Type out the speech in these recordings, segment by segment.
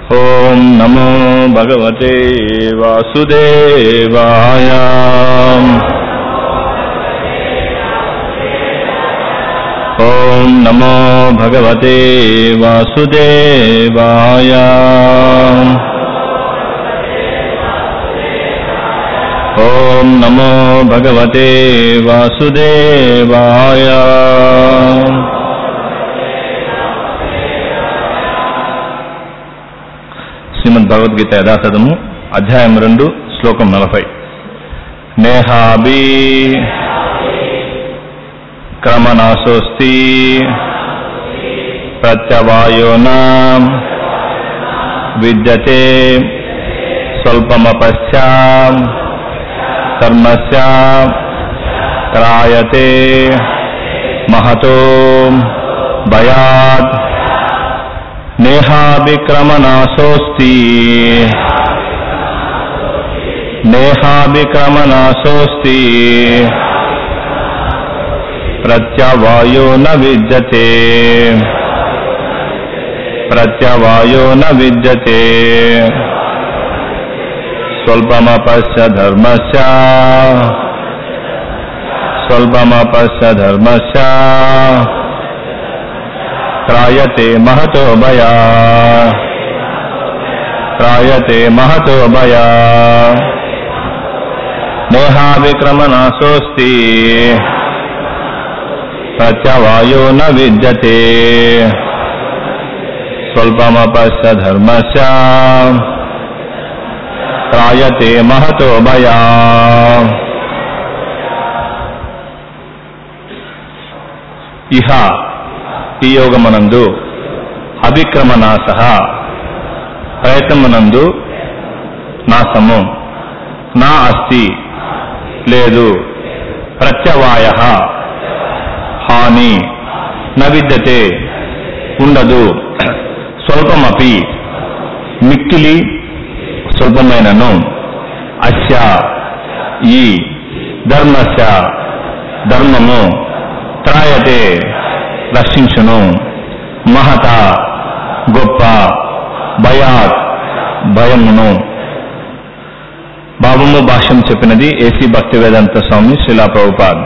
ఓం నమో భగవతే వాసుదేవాయ ఓం నమో భగవతే వాసుదేవాయ ఓం నమో భగవతే వాసుదేవాయ శ్రీమద్ భగవద్గీత యథాతథము అధ్యాయం రెండు శ్లోకం నలభై నేహాభి క్రమనాశోస్తి ప్రత్యవాయోనా విద్యతే స్వల్పమపశ్చా కర్మస్య త్రాయతే మహతో భయాత్ నేహాభిక్రమనాశోస్తి నేహాభిక్రమనాశోస్తి ప్రత్యవాయో న విద్యతే ప్రత్యవాయో న విద్యతే స్వల్పమపశ్య ధర్మస్య స్వల్పమపశ్య ధర్మస్య త్రాయతే మహతో భయా త్రాయతే మహతో భయా నేహావిక్రమనాశోస్తి ప్రత్యవాయో న విద్యతే స్వల్పమపశ్య ధర్మస్య త్రాయతే మహతో భయా ఇహ ఈ యోగమనందు అభిక్రమనాశ ప్రయత్నమునందు నాశము నా అస్తి లేదు ప్రత్యవాయ హాని న విద్యతే ఉండదు స్వల్పమపి మిక్కిలి స్వల్పమైనను అస్య ఈ ధర్మస్య ధర్మము త్రాయతే రక్షించును మహత గొప్ప భయాత్ భయమును బాబుము భాష్యం చెప్పినది ఏసీ భక్తి వేదాంత స్వామి శిలా ప్రభుపాద్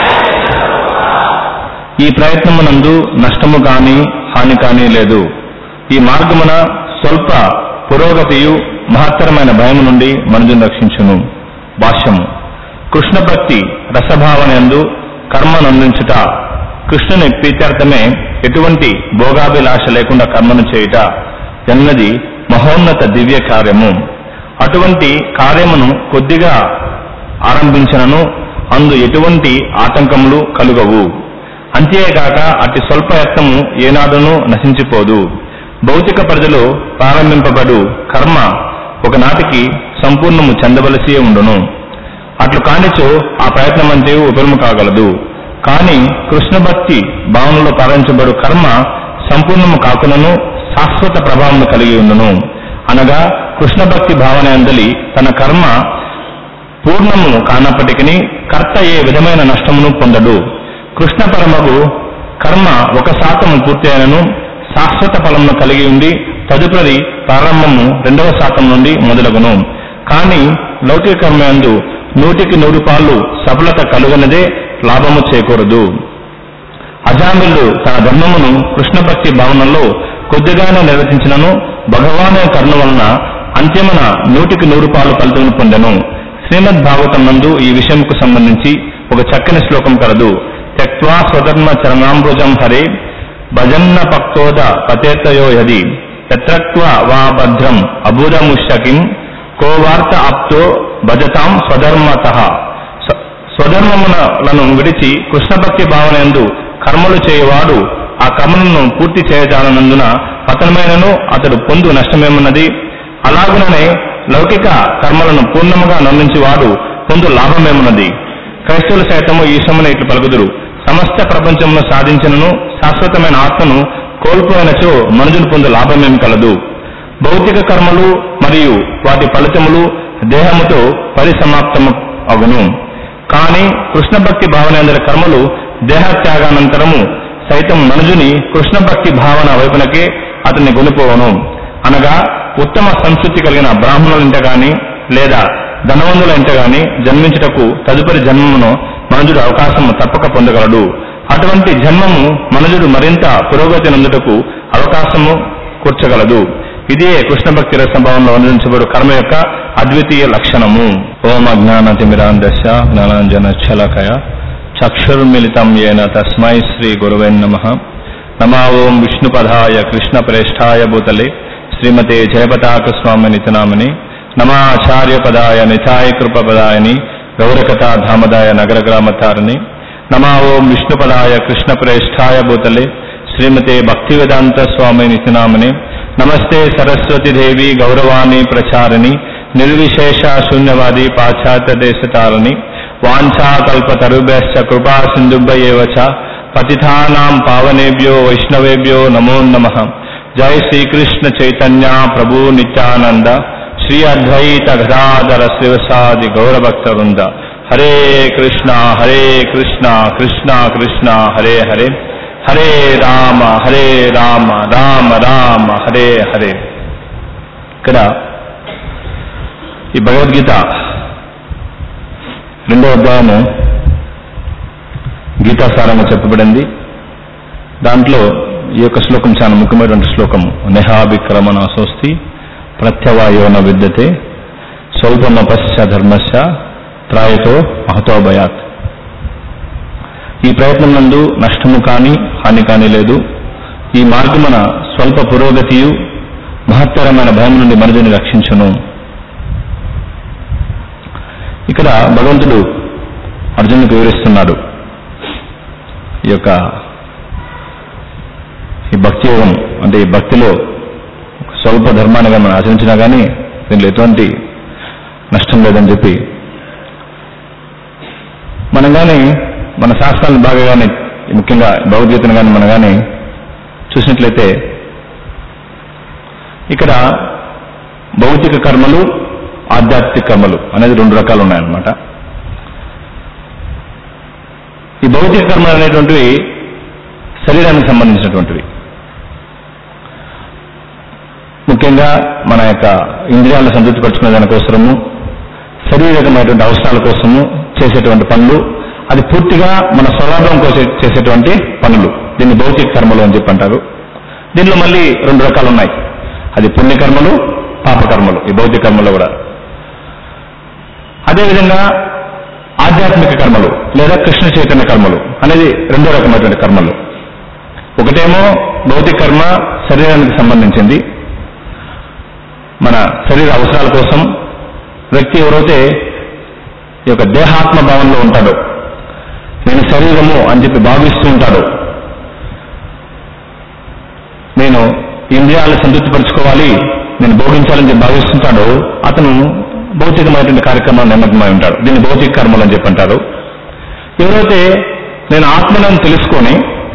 ఈ ప్రయత్నమునందు నష్టము కాని హాని కాని లేదు ఈ మార్గమున స్వల్ప పురోగతియు మహత్తరమైన భయము నుండి మనుజును రక్షించును భాష్యము కృష్ణ భక్తి రసభావన ఎందు కర్మనందించుట కృష్ణుని ప్రీత్యర్థమే ఎటువంటి భోగాభిలాష లేకుండా కర్మను చేయుట ఎన్నది మహోన్నత దివ్య కార్యము అటువంటి కార్యమును కొద్దిగా ఆరంభించినను అందు ఎటువంటి ఆటంకములు కలుగవు అంతేకాక అతి స్వల్ప యత్నము ఏనాడునూ నశించిపోదు భౌతిక ప్రజలు ప్రారంభింపబడు కర్మ ఒకనాటికి సంపూర్ణము చెందవలసి ఉండును అట్లు కానిచో ఆ ప్రయత్నమంతే ఉపరము కాగలదు కాని కృష్ణ భక్తి భావనలో ప్రారంభించబడు కర్మ సంపూర్ణము కాకునను శాశ్వత ప్రభావం కలిగి ఉండును అనగా కృష్ణ భక్తి భావన అందలి తన కర్మ పూర్ణము కానప్పటికీ కర్త ఏ విధమైన నష్టమును పొందడు కృష్ణ పరమగు కర్మ ఒక శాతము పూర్తి అయినను శాశ్వత ఫలమును కలిగి ఉండి తదుపరి ప్రారంభము రెండవ శాతం నుండి మొదలగును కానీ లౌకిక కర్మ యందు నూటికి నూరు పాళ్ళు సఫలత కలుగనదే లాభము చేకూరదు అజామిల్లు తన ధర్మమును కృష్ణ భక్తి భావనలో కొద్దిగానే నిర్వచించినను భగవాను కర్ణ వలన అంత్యమున నూటికి నూరు పాలు ఫలితమును పొందెను శ్రీమద్ భాగవతం నందు ఈ విషయంకు సంబంధించి ఒక చక్కని శ్లోకం కలదు త్యక్వా స్వధర్మ చరణాంబుజం హరే భజన్న పక్తోద పతేతయో యది యత్రక్వ వా భద్రం అబుధముష్యకిం కోవార్త ఆప్తో భజతాం స్వధర్మత స్వధర్మములను విడిచి కృష్ణభక్తి భావన ఎందు కర్మలు చేయువాడు ఆ కర్మలను పూర్తి చేయజాలనందున పతనమైనను అతడు పొందు నష్టమేమున్నది అలాగుననే లౌకిక కర్మలను పూర్ణముగా నమ్మించేవాడు పొందు లాభమేమున్నది క్రైస్తవులు సైతము ఈ సమన ఇట్లు పలుకుదురు సమస్త ప్రపంచమును సాధించినను శాశ్వతమైన ఆత్మను కోల్పోయినచో మనుజులు పొందు లాభమేమి కలదు భౌతిక కర్మలు మరియు వాటి ఫలితములు దేహముతో పరిసమాప్తము అగును కానీ కృష్ణ భక్తి భావనేంద్ర కర్మలు దేహత్యాగానంతరము సైతం మనుజుని కృష్ణ భక్తి భావన వైపునకే అతన్ని కొనిపోవను అనగా ఉత్తమ సంస్కృతి కలిగిన బ్రాహ్మణుల ఇంట గాని లేదా ధనవంతుల ఇంట గాని జన్మించుటకు తదుపరి జన్మమును మనుజుడు అవకాశం తప్పక పొందగలడు అటువంటి జన్మము మనుజుడు మరింత పురోగతి నందుటకు అవకాశము కూర్చగలదు ఇదే కృష్ణ భక్తి రసభావంలో వర్ణించబడు కర్మ యొక్క అద్వితీయ లక్షణము ఓం అజ్ఞాన తిమిరాందశ జ్ఞానాంజన చలకయ చక్షుర్మిళితం ఏన తస్మై శ్రీ గురువే నమ నమా ఓం విష్ణుపదాయ కృష్ణ ప్రేష్టాయ భూతలే శ్రీమతే జయపతాక స్వామి నితనామని నమాచార్య పదాయ నితాయ కృపపదాయని గౌరకథా ధామదాయ నగర గ్రామతారిణి నమా ఓం విష్ణుపదాయ కృష్ణ ప్రేష్టాయ భూతలే శ్రీమతే భక్తివేదాంత స్వామి నితనామని నమస్తే సరస్వతి దేవి గౌరవాణి ప్రచారిణి నిర్విశేష శూన్యవాది పాశ్చాత్య దేశతారిణి వాంఛాకల్పతరుభ్యశ్చ కృపా సింధుభ్యవ చ పతిథానాం పావనేభ్యో వైష్ణవేభ్యో నమో నమః జై శ్రీకృష్ణ చైతన్య ప్రభు నిత్యానంద శ్రీ అద్వైత గదాధర శివసాది గౌరభక్త వృంద హరే కృష్ణ హరే కృష్ణ కృష్ణ కృష్ణ హరే హరే హరే రామ హరే రామ రామ రామ హరే హరే ఇక్కడ ఈ భగవద్గీత రెండో అధ్యాయము గీతాసారంగా చెప్పబడింది దాంట్లో ఈ యొక్క శ్లోకం చాలా ముఖ్యమైనటువంటి శ్లోకం నెహాభిక్రమణ స్వస్తి ప్రత్యవాయోన విద్యతే స్వల్పమపశ్చ ధర్మస్య త్రాయతో మహతో భయాత్ ఈ ప్రయత్నం నందు నష్టము కానీ హాని కానీ లేదు ఈ మార్గమున స్వల్ప పురోగతియు మహత్తరమైన భయం నుండి మనుజుని రక్షించును ఇక్కడ భగవంతుడు అర్జునుడికి వివరిస్తున్నాడు ఈ యొక్క ఈ భక్తి యోగం అంటే ఈ భక్తిలో స్వల్ప ధర్మాన్ని మనం ఆచరించినా కానీ దీంట్లో ఎటువంటి నష్టం లేదని చెప్పి మనం కానీ మన శాస్త్రాలను బాగా కానీ ముఖ్యంగా భగవద్గీతను కానీ మనం కానీ చూసినట్లయితే ఇక్కడ భౌతిక కర్మలు ఆధ్యాత్మిక కర్మలు అనేది రెండు రకాలు ఉన్నాయన్నమాట ఈ భౌతిక కర్మలు అనేటువంటివి శరీరానికి సంబంధించినటువంటివి ముఖ్యంగా మన యొక్క ఇంద్రియాలను సంతృప్తిపరచుకునే దానికోసము శరీరకమైనటువంటి అవసరాల కోసము చేసేటువంటి పనులు అది పూర్తిగా మన స్వలాభం కోసం చేసేటువంటి పనులు దీన్ని భౌతిక కర్మలు అని చెప్పి అంటారు దీనిలో మళ్ళీ రెండు రకాలు ఉన్నాయి అది పుణ్యకర్మలు పాపకర్మలు ఈ భౌతిక కర్మలు కూడా అదేవిధంగా ఆధ్యాత్మిక కర్మలు లేదా కృష్ణ చైతన్య కర్మలు అనేది రెండో రకమైనటువంటి కర్మలు ఒకటేమో భౌతిక కర్మ శరీరానికి సంబంధించింది మన శరీర అవసరాల కోసం వ్యక్తి ఎవరైతే ఈ యొక్క దేహాత్మ భావంలో ఉంటాడో నేను శరీరము అని చెప్పి భావిస్తూ ఉంటాడు నేను ఇంద్రియాలను సంతృప్తిపరచుకోవాలి నేను భోగించాలని చెప్పి భావిస్తుంటాడు అతను భౌతికమైనటువంటి కార్యక్రమాలు నిమగ్నమై ఉంటాడు దీన్ని భౌతిక కర్మలు అని చెప్పి అంటారు ఎవరైతే నేను ఆత్మలను తెలుసుకొని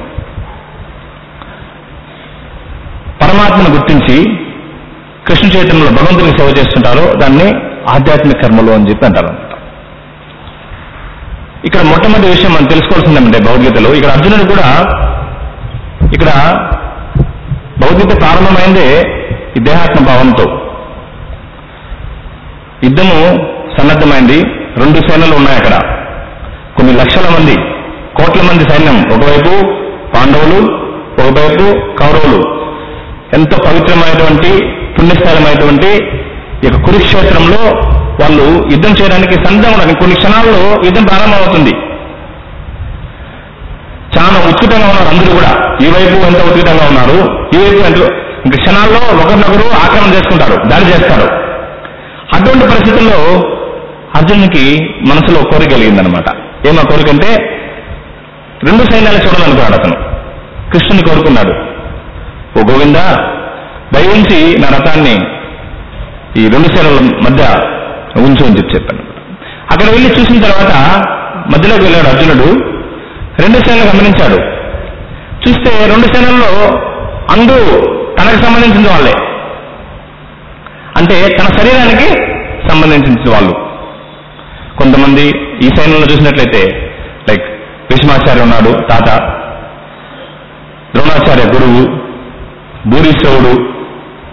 పరమాత్మను గుర్తించి కృష్ణ చైతన్యంలో భగవంతునికి సేవ చేస్తుంటారో దాన్ని ఆధ్యాత్మిక కర్మలు అని చెప్పి అంటారు ఇక్కడ మొట్టమొదటి విషయం మనం తెలుసుకోవాల్సింది ఏమంటే భగవద్గీతలో ఇక్కడ అర్జునుడు కూడా ఇక్కడ భగవద్గీత ప్రారంభమైందే ఈ దేహాత్మ భావంతో యుద్ధము సన్నద్ధమైంది రెండు సేనలు ఉన్నాయి అక్కడ కొన్ని లక్షల మంది కోట్ల మంది సైన్యం ఒకవైపు పాండవులు ఒకవైపు కౌరవులు ఎంతో పవిత్రమైనటువంటి పుణ్యస్థలమైనటువంటి ఈ యొక్క కురుక్షేత్రంలో వాళ్ళు యుద్ధం చేయడానికి సందం ఉన్నారు కొన్ని క్షణాల్లో యుద్ధం ప్రారంభమవుతుంది చాలా ఉత్కృతంగా ఉన్నారు అందరూ కూడా ఈ వైపు ఎంత ఉత్కృతంగా ఉన్నారు ఈ వైపు ఎంత ఇంక క్షణాల్లో ఒకరినొకరు ఆక్రమణ చేసుకుంటారు దాడి చేస్తారు అటువంటి పరిస్థితుల్లో అర్జునునికి మనసులో కోరిక కలిగిందనమాట ఏమా కోరిక అంటే రెండు సైన్యాలు చూడాలనుకున్నాడు అతను కృష్ణుని కోరుకున్నాడు ఓ గోవింద దయించి నా రథాన్ని ఈ రెండు సేనల మధ్య ఉంచు అని చెప్పి చెప్పాను అక్కడ వెళ్ళి చూసిన తర్వాత మధ్యలోకి వెళ్ళాడు అర్జునుడు రెండు సేనలు గమనించాడు చూస్తే రెండు సేనల్లో అందరూ తనకు సంబంధించిన వాళ్ళే అంటే తన శరీరానికి సంబంధించిన వాళ్ళు కొంతమంది ఈ సైన్యంలో చూసినట్లయితే లైక్ భీష్మాచార్య ఉన్నాడు తాత ద్రోణాచార్య గురువు భూరీశ్వరుడు సోమదత్త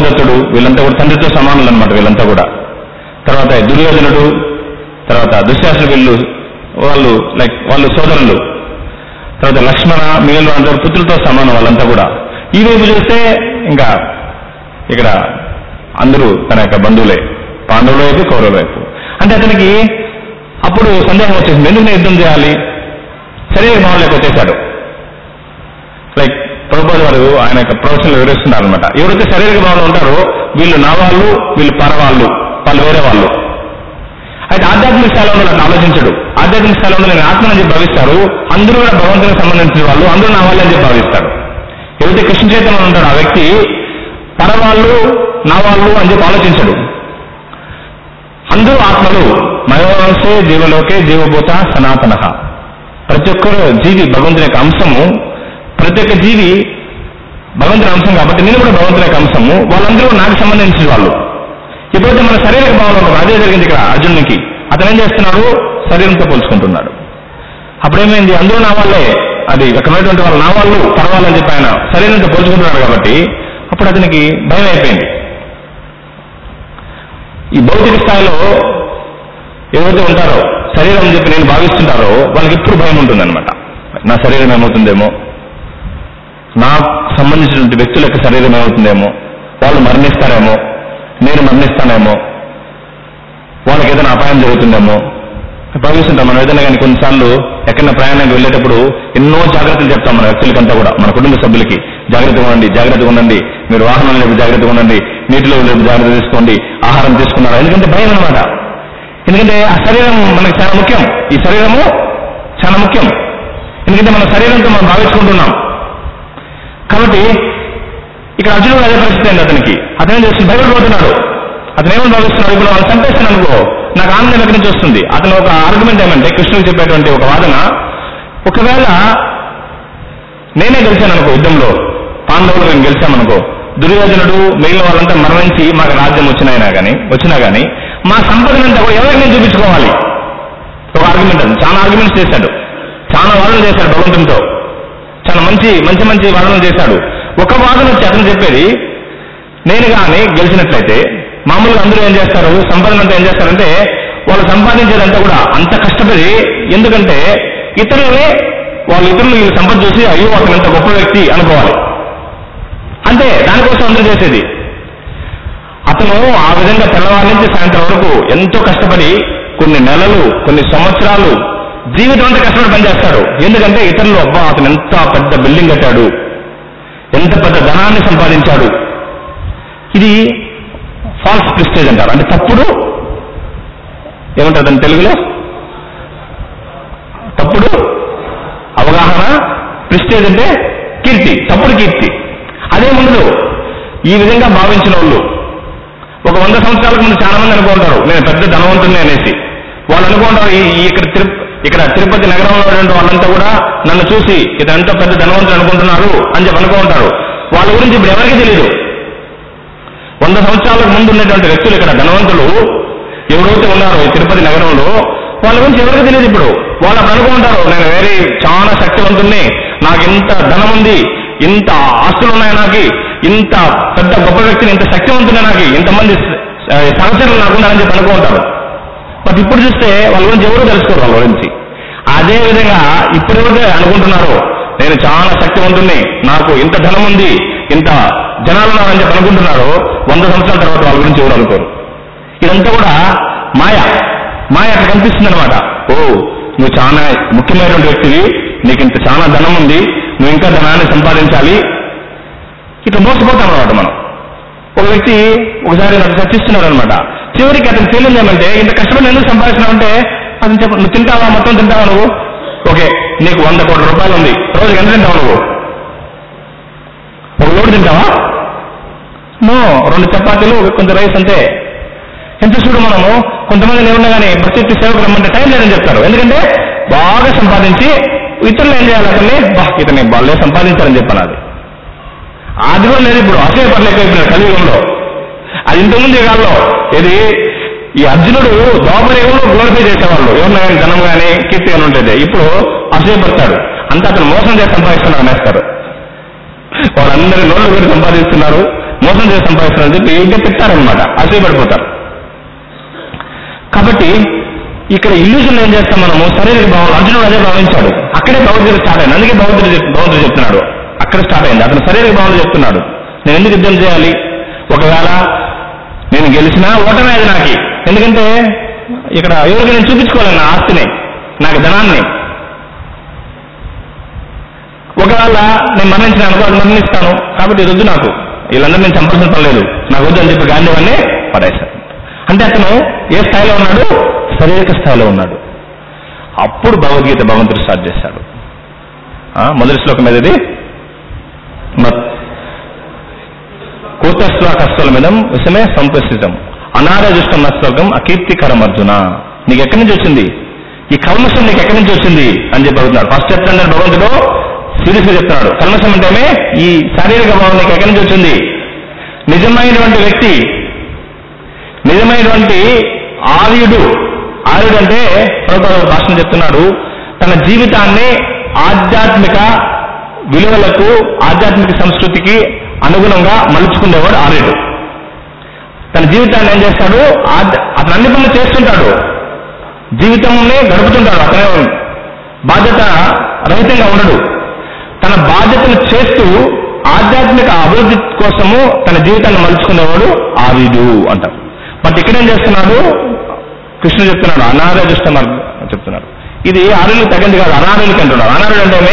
దేవదత్తుడు వీళ్ళంతా కూడా తండ్రితో సమానులు అనమాట వీళ్ళంతా కూడా తర్వాత దుర్యోధనుడు తర్వాత దుశ్శాసన వీళ్ళు వాళ్ళు లైక్ వాళ్ళు సోదరులు తర్వాత లక్ష్మణ మిగిలిన అందరూ పుత్రులతో సమానం వాళ్ళంతా కూడా ఈ వైపు చూస్తే ఇంకా ఇక్కడ అందరూ తన యొక్క బంధువులే పాండవుల వైపు కౌరవుల వైపు అంటే అతనికి అప్పుడు సందేహం వచ్చేసింది ఎందుకు నేను యుద్ధం చేయాలి శరీర భావంలోకి వచ్చేశాడు లైక్ ప్రభుపాద వారు ఆయన యొక్క ప్రవచనలు వివరిస్తున్నారు అనమాట ఎవరైతే శారీరక భావంలో ఉంటారో వీళ్ళు నా వాళ్ళు వీళ్ళు పరవాళ్ళు వాళ్ళు వేరే వాళ్ళు అయితే ఆధ్యాత్మిక స్థాయిలో అట్లా ఆలోచించడు ఆధ్యాత్మిక స్థాయిలో నేను ఆత్మని చెప్పి భావిస్తారు అందరూ కూడా భగవంతునికి సంబంధించిన వాళ్ళు అందరూ నా వాళ్ళని చెప్పి భావిస్తాడు ఎవరైతే కృష్ణ చైతన్యం ఉంటాడో ఆ వ్యక్తి పరవాళ్ళు నా వాళ్ళు అని చెప్పి ఆలోచించడు అందరూ ఆత్మలు మయోవంశే జీవలోకే జీవభూత సనాతన ప్రతి ఒక్కరు జీవి భగవంతుని యొక్క అంశము ప్రతి ఒక్క జీవి భగవంతుని అంశం కాబట్టి నేను కూడా భగవంతుని యొక్క అంశము వాళ్ళందరూ నాకు సంబంధించిన వాళ్ళు ఎప్పుడైతే మన శరీరక భావన ఉంటుందో అదే జరిగింది ఇక్కడ అర్జునునికి అతను ఏం చేస్తున్నాడు శరీరంతో పోల్చుకుంటున్నాడు అప్పుడేమైంది అందరూ నా వాళ్ళే అది రకమైనటువంటి వాళ్ళు నా వాళ్ళు పర్వాలని చెప్పి ఆయన శరీరంతో పోల్చుకుంటున్నాడు కాబట్టి అప్పుడు అతనికి భయం అయిపోయింది ఈ భౌతిక స్థాయిలో ఎవరైతే ఉంటారో శరీరం అని చెప్పి నేను భావిస్తుంటారో వాళ్ళకి ఎప్పుడు భయం ఉంటుందన్నమాట నా శరీరం ఏమవుతుందేమో నాకు సంబంధించినటువంటి వ్యక్తుల యొక్క శరీరం ఏమవుతుందేమో వాళ్ళు మరణిస్తారేమో నేను మరణిస్తానేమో వాళ్ళకి ఏదైనా అపాయం జరుగుతుందేమో భావిస్తుంటాం మనం ఏదైనా కానీ కొన్నిసార్లు ఎక్కడైనా ప్రయాణానికి వెళ్ళేటప్పుడు ఎన్నో జాగ్రత్తలు చెప్తాం మన వ్యక్తులకంతా కూడా మన కుటుంబ సభ్యులకి జాగ్రత్తగా ఉండండి జాగ్రత్తగా ఉండండి మీరు వాహనం లేపు జాగ్రత్తగా ఉండండి నీటిలో లేపు జాగ్రత్త తీసుకోండి ఆహారం తీసుకున్నారు ఎందుకంటే భయం అనమాట ఎందుకంటే ఆ శరీరం మనకి చాలా ముఖ్యం ఈ శరీరము చాలా ముఖ్యం ఎందుకంటే మన శరీరంతో మనం భావించుకుంటున్నాం కాబట్టి ఇక్కడ అర్జునుడు అదే పరిస్థితి అండి అతనికి అతను ఏం చేస్తుంది భయపడిపోతున్నాడు అతను ఏమని భావిస్తున్నాడు ఇప్పుడు వాళ్ళు చంపేస్తాను అనుకో నాకు ఆనందం ఎక్కడి నుంచి వస్తుంది అతను ఒక ఆర్గ్యుమెంట్ ఏమంటే కృష్ణుడు చెప్పేటువంటి ఒక వాదన ఒకవేళ నేనే గెలిచాను అనుకో యుద్ధంలో పాండవులు నేను గెలిచామనుకో దుర్యోధనుడు మిగిలిన వాళ్ళంతా మరణించి మాకు రాజ్యం వచ్చినాయినా కానీ వచ్చినా కానీ మా సంపదనంతా కూడా ఎవరికి నేను చూపించుకోవాలి ఒక ఆర్గ్యుమెంట్ అది చాలా ఆర్గ్యుమెంట్స్ చేశాడు చాలా వాదనలు చేశాడు భగవంతునితో చాలా మంచి మంచి మంచి వాదనలు చేశాడు ఒక వాదన వచ్చి అతను చెప్పేది నేను కానీ గెలిచినట్లయితే మామూలుగా అందరూ ఏం చేస్తారు సంపాదన అంతా ఏం చేస్తారంటే వాళ్ళు సంపాదించేదంతా కూడా అంత కష్టపడి ఎందుకంటే ఇతరులే వాళ్ళు ఇతరులు వీళ్ళు సంపద చూసి అయ్యో అతను ఎంత గొప్ప వ్యక్తి అనుకోవాలి అంతే దానికోసం అందరూ చేసేది అతను ఆ విధంగా తెల్లవారి నుంచి సాయంత్రం వరకు ఎంతో కష్టపడి కొన్ని నెలలు కొన్ని సంవత్సరాలు జీవితం అంతా కష్టపడి పనిచేస్తాడు ఎందుకంటే ఇతరులు అబ్బా అతను ఎంత పెద్ద బిల్డింగ్ కట్టాడు ఎంత పెద్ద ధనాన్ని సంపాదించాడు ఇది ఫాల్స్ ప్రిస్టేజ్ అంటారు అంటే తప్పుడు ఏమంటారు దాని తెలుగులో తప్పుడు అవగాహన ప్రిస్టేజ్ అంటే కీర్తి తప్పుడు కీర్తి అదేముండదు ఈ విధంగా భావించిన వాళ్ళు ఒక వంద సంవత్సరాలకు ముందు చాలా మంది అనుకుంటారు నేను పెద్ద ధనవంతుని అనేసి వాళ్ళు అనుకుంటారు ఈ ఈ ఇక్కడ తిరు ఇక్కడ తిరుపతి నగరంలో ఉన్నటువంటి వాళ్ళంతా కూడా నన్ను చూసి ఇదంతా పెద్ద ధనవంతులు అనుకుంటున్నారు అని చెప్పి అనుకుంటారు వాళ్ళ గురించి ఇప్పుడు ఎవరికీ తెలియదు వంద సంవత్సరాలకు ముందు ఉన్నటువంటి వ్యక్తులు ఇక్కడ ధనవంతులు ఎవరైతే ఉన్నారో ఈ తిరుపతి నగరంలో వాళ్ళ గురించి ఎవరికి తెలియదు ఇప్పుడు వాళ్ళు అప్పుడు అనుకుంటారు నేను వేరే చాలా శక్తివంతుణ్ణి నాకు ఇంత ధనం ఉంది ఇంత ఆస్తులు ఉన్నాయి నాకు ఇంత పెద్ద గొప్ప వ్యక్తిని ఇంత శక్తివంతున్నా నాకు ఇంతమంది స- సహచరులు నాకున్నారని చెప్పి అనుకుంటారు బట్ ఇప్పుడు చూస్తే వాళ్ళ గురించి ఎవరు తెలుసుకోరు వాళ్ళ గురించి అదే విధంగా ఇప్పుడు ఎవరైతే అనుకుంటున్నారో నేను చాలా శక్తివంతుణ్ణి నాకు ఇంత ధనం ఉంది ఇంత జనాలు ఉన్నారని చెప్పి అనుకుంటున్నారో వంద సంవత్సరాల తర్వాత వాళ్ళ గురించి ఎవరు అనుకోరు ఇదంతా కూడా మాయ మాయ అట్లా కనిపిస్తుంది అనమాట ఓ నువ్వు చాలా ముఖ్యమైనటువంటి వ్యక్తివి నీకు ఇంత చాలా ధనం ఉంది నువ్వు ఇంకా ధనాన్ని సంపాదించాలి ఇట్లా మోసపోతాం అనమాట మనం ఒక వ్యక్తి ఒకసారి నాకు చర్చిస్తున్నాడు అనమాట చివరికి అతను ఫీలింగ్ ఏమంటే ఇంత కష్టపడి ఎందుకు సంపాదిస్తున్నావంటే అతను చెప్ప నువ్వు తింటావా మొత్తం తింటావా నువ్వు ఓకే నీకు వంద కోట్ల రూపాయలు ఉంది రోజుకి ఎంత తింటావు నువ్వు ఒక లోటు తింటావా నో రెండు చపాతీలు ఒక కొంత రైస్ అంతే ఎంత చూడు మనము కొంతమంది ఏమన్నా కానీ భక్తి సేవకు రమ్మంటే టైం లేదని చెప్తారు ఎందుకంటే బాగా సంపాదించి ఇతరులు ఏం చేయాలి అతన్ని బా ఇతన్ని వాళ్ళే సంపాదించారని చెప్పాను అది అది కూడా లేదు ఇప్పుడు అసూయ పనులు ఎక్కువైపోయినారు కలియుగంలో అది ఇంతకుముందు ఈ కాలంలో ఇది ఈ అర్జునుడు ద్వాపరయుగంలో గ్లోరిఫై చేసేవాళ్ళు ఎవరిన కానీ ధనం కానీ కీర్తి కానీ ఉంటుంది ఇప్పుడు అసూయపడతాడు అంతా అతను మోసం చేసి సంపాదిస్తున్నాడు అనేస్తారు వాళ్ళందరి నోళ్ళు పెట్టి సంపాదిస్తున్నారు మోసం చేసి సంపాదిస్తారని చెప్పి ఇంకా తిట్టారనమాట అసూయపడిపోతారు కాబట్టి ఇక్కడ ఇల్యూజన్ ఏం చేస్తాం మనము శారీరక భావం అర్జునుడు అదే భావించాడు అక్కడే భగవద్గీత స్టార్ట్ అయింది అందుకే భగవద్గీత చెప్- భగవంతుడు చెప్తున్నాడు అక్కడ స్టార్ట్ అయింది అతను శారీరక భావంలో చెప్తున్నాడు నేను ఎందుకు యుద్ధం చేయాలి ఒకవేళ నేను గెలిచినా ఓటమే అది నాకు ఎందుకంటే ఇక్కడ ఎవరికి నేను చూపించుకోలేను నా ఆస్తిని నాకు ధనాన్ని ఒకవేళ నేను మరణించిన అనుకో అది మరణిస్తాను కాబట్టి ఇది వద్దు నాకు వీళ్ళందరూ నేను చంపాల్సిన పని లేదు నాకు వద్దు అని చెప్పి గాంధీ వాడిని పడేశారు అంటే అతను ఏ స్థాయిలో ఉన్నాడు శారీరక స్థాయిలో ఉన్నాడు అప్పుడు భగవద్గీత భగవంతుడు స్టార్ట్ చేశాడు ఆ, మొదటి శ్లోకం మీద ఇది మత్ కూతశ్లోకస్థలమిదం విషమే సంప్రసితం అనారజుష్టం శ్లోకం అకీర్తికరం అర్జున నీకు ఎక్కడి నుంచి వచ్చింది ఈ కల్మషం నీకు ఎక్కడి నుంచి వచ్చింది అని చెప్పి అడుగుతున్నాడు ఫస్ట్ చెప్తాడు భగవంతుడు సీరియస్ గా చెప్తున్నాడు కల్మషం అంటేనే ఈ శారీరక భావం నీకు ఎక్కడి నుంచి వచ్చింది నిజమైనటువంటి వ్యక్తి నిజమైనటువంటి ఆర్యుడు ఆర్యుడు అంటే ప్రభుత్వ భాషను చెప్తున్నాడు తన జీవితాన్ని ఆధ్యాత్మిక విలువలకు ఆధ్యాత్మిక సంస్కృతికి అనుగుణంగా మలుచుకునేవాడు ఆర్యుడు తన జీవితాన్ని ఏం చేస్తాడు ఆధ్య- అతను అన్ని పనులు చేస్తుంటాడు జీవితంని గడుపుతుంటాడు అతను బాధ్యత రహితంగా ఉండడు తన బాధ్యతను చేస్తూ ఆధ్యాత్మిక అభివృద్ధి కోసము తన జీవితాన్ని మలుచుకునేవాడు ఆర్యుడు అంటారు బట్ ఇక్కడ ఏం చేస్తున్నాడు కృష్ణుడు చెప్తున్నాడు అనారోగ్యష్ట మార్గం చెప్తున్నాడు ఇది ఆరులు తగింది కాదు అనారులకి అంటున్నాడు అనారుడు అంటే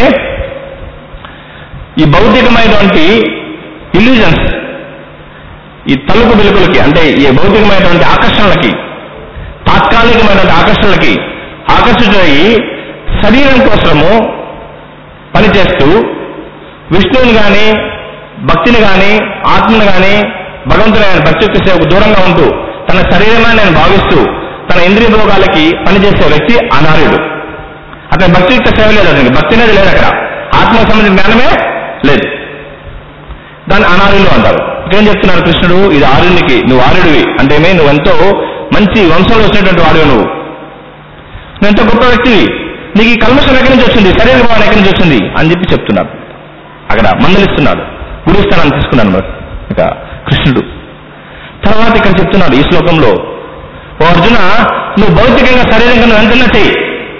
ఈ భౌతికమైనటువంటి ఇల్యూజన్స్ ఈ తలుపు వెలుగులకి అంటే ఈ భౌతికమైనటువంటి ఆకర్షణలకి తాత్కాలికమైనటువంటి ఆకర్షణలకి ఆకర్షితులయ్యి శరీరం కోసము పనిచేస్తూ విష్ణువుని కానీ భక్తిని కానీ ఆత్మని కానీ భగవంతుని ఆయన భక్తి సేవకు దూరంగా ఉంటూ తన శరీరమే నేను భావిస్తూ తన ఇంద్రియ భోగాలకి పనిచేసే వ్యక్తి అనార్యుడు అతని భక్తియుక్త సేవ లేదు అతనికి భక్తి అనేది లేదు అక్కడ ఆత్మకు సంబంధించిన జ్ఞానమే లేదు దాన్ని అనార్యులు అంటారు ఇకేం చెప్తున్నాడు కృష్ణుడు ఇది ఆర్యునికి నువ్వు ఆర్యుడివి అంటే ఏమే నువ్వు ఎంతో మంచి వంశంలో వచ్చినటువంటి వాడివి నువ్వు నువ్వు ఎంతో గొప్ప వ్యక్తివి నీకు ఈ కల్మషం ఎక్కడి నుంచి వచ్చింది శరీర భావన ఎక్కడి నుంచి వచ్చింది అని చెప్పి చెప్తున్నాడు అక్కడ మందలిస్తున్నాడు గురుస్థానాన్ని తీసుకున్నాను మరి ఇక కృష్ణుడు తర్వాత ఇక్కడ చెప్తున్నాడు ఈ శ్లోకంలో ఓ అర్జున నువ్వు భౌతికంగా శరీరంగా నువ్వు ఎంతన్నా చెయ్యి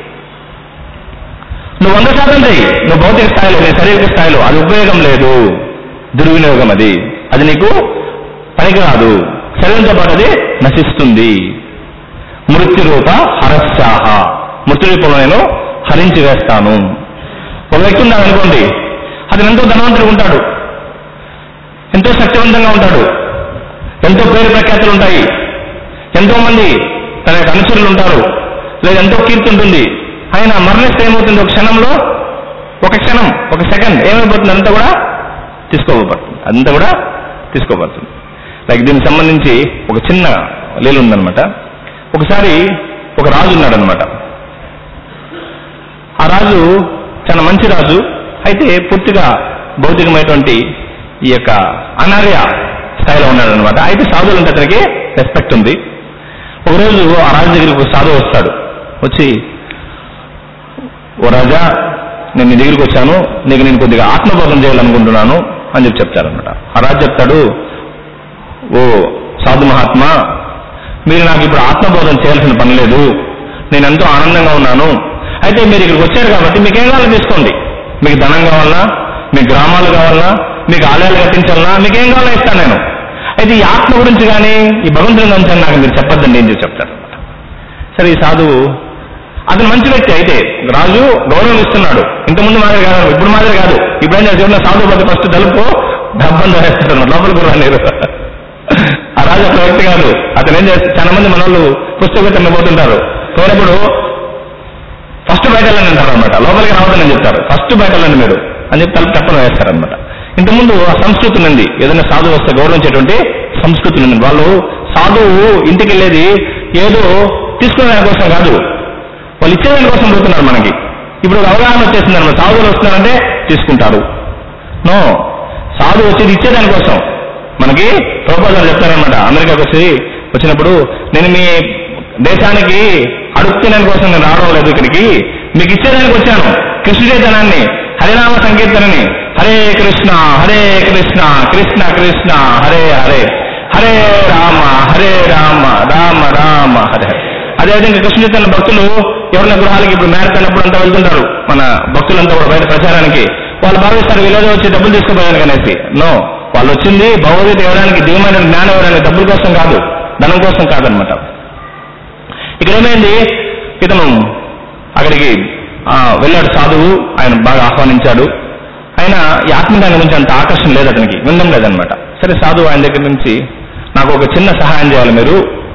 నువ్వు వంద శాతం చెయ్యి నువ్వు భౌతిక స్థాయిలో నీ శారీరక స్థాయిలో అది ఉపయోగం లేదు దుర్వినియోగం అది అది నీకు పనికిరాదు శరీరంతో పాటు అది నశిస్తుంది మృత్యు రూప హరస్యాహ మృత్యు రూపంలో నేను హరించి వేస్తాను ఒక వ్యక్తి ఉన్నాడు అనుకోండి అతను ఎంతో ధనవంతుడు ఉంటాడు ఎంతో శక్తివంతంగా ఉంటాడు ఎంతో పేరు ప్రఖ్యాతులు ఉంటాయి ఎంతో మంది తన యొక్క అనుచరులు ఉంటారు లేదా ఎంతో కీర్తి ఉంటుంది ఆయన మరణిస్తే ఏమవుతుంది ఒక క్షణంలో ఒక క్షణం ఒక సెకండ్ ఏమైపోతుంది అంతా కూడా తీసుకోబడుతుంది అంతా కూడా తీసుకోబడుతుంది లైక్ దీనికి సంబంధించి ఒక చిన్న లీల ఉందన్నమాట ఒకసారి ఒక రాజు ఉన్నాడనమాట ఆ రాజు చాలా మంచి రాజు అయితే పూర్తిగా భౌతికమైనటువంటి ఈ యొక్క అనార్య స్థాయిలో ఉన్నాడనమాట అయితే సాధువులు అంటే అతనికి రెస్పెక్ట్ ఉంది ఒకరోజు ఆ రాజు దగ్గరికి ఒక సాధువు వస్తాడు వచ్చి ఓ రాజా నేను నీ దగ్గరికి వచ్చాను నీకు నేను కొద్దిగా ఆత్మబోధం చేయాలనుకుంటున్నాను అని చెప్పి చెప్తారనమాట ఆ రాజు చెప్తాడు ఓ సాధు మహాత్మా మీరు నాకు ఇప్పుడు ఆత్మబోధం చేయాల్సిన పని లేదు నేను ఎంతో ఆనందంగా ఉన్నాను అయితే మీరు ఇక్కడికి వచ్చారు కాబట్టి మీకు ఏం కావాలో తీసుకోండి మీకు ధనం కావాలన్నా మీకు గ్రామాలు కావాలన్నా మీకు ఆలయాలు కట్టించాలన్నా మీకు ఏం కావాలో ఇస్తాను నేను అయితే ఈ ఆత్మ గురించి కానీ ఈ భగవంతుని గురించి కానీ నాకు మీరు చెప్పొద్దండి ఏం చెప్పి చెప్తారు సరే ఈ సాధువు అతను మంచి వ్యక్తి అయితే రాజు గౌరవం ఇస్తున్నాడు ఇంతకుముందు మాదిరి కాదు ఇప్పుడు మాదిరి కాదు ఇప్పుడు ఏం చేస్తున్నా సాధువు పది ఫస్ట్ తలుపు డబ్బంద వేస్తాడు లోపల కూడా నీరు ఆ రాజు అసలు వ్యక్తి కాదు అతను ఏం చేస్తారు చాలా మంది మన వాళ్ళు పుస్తకం పోతుంటారు పోయినప్పుడు ఫస్ట్ బయట వెళ్ళండి అంటారు అనమాట లోపలికి రావద్దని చెప్తారు ఫస్ట్ బయట వెళ్ళండి మీరు అని చెప్పి తలుపు తప్పని వేస్తారనమాట ఇంతకుముందు ఆ సంస్కృతి ఉంది ఏదైనా సాధువు వస్తే గౌరవించేటువంటి సంస్కృతి ఉంది వాళ్ళు సాధువు ఇంటికి వెళ్ళేది ఏదో తీసుకునే దానికోసం కాదు వాళ్ళు ఇచ్చేదాని కోసం పోతున్నారు మనకి ఇప్పుడు ఒక అవగాహన వచ్చేసింది అనమాట సాధువులు వస్తున్నారంటే తీసుకుంటారు నో సాధువు వచ్చేది ఇచ్చేదాని కోసం మనకి ప్రపోజల్ చెప్తారనమాట అమెరికాకి వచ్చి వచ్చినప్పుడు నేను మీ దేశానికి అడుగుతున్న కోసం నేను రావడం లేదు ఇక్కడికి మీకు ఇచ్చేదానికి వచ్చాను కృష్ణ చైతన్యాన్ని హరినామ సంకీర్తనని హరే కృష్ణ హరే కృష్ణ కృష్ణ కృష్ణ హరే హరే హరే రామ హరే రామ రామ రామ హరే హరే అదేవిధంగా కృష్ణ చైతన్య భక్తులు ఎవరైనా గృహాలకి ఇప్పుడు మ్యారేజ్ అయినప్పుడు అంతా వెళ్తుంటారు మన భక్తులంతా కూడా బయట ప్రచారానికి వాళ్ళు భావిస్తారు వీళ్ళేదో వచ్చి డబ్బులు తీసుకుపోయాను అనేసి నో వాళ్ళు వచ్చింది భగవద్గీత ఇవ్వడానికి దివ్యమైన జ్ఞానం ఇవ్వడానికి డబ్బుల కోసం కాదు ధనం కోసం కాదనమాట ఇక్కడ ఏమైంది ఇతను అక్కడికి ఆ, వెళ్ళాడు సాధువు ఆయన బాగా ఆహ్వానించాడు ఆయన ఈ ఆత్మజ్ఞానం గురించి అంత ఆకర్షణ లేదు అతనికి వినడం లేదనమాట సరే సాధువు ఆయన దగ్గర నుంచి నాకు ఒక చిన్న సహాయం చేయాలి మీరు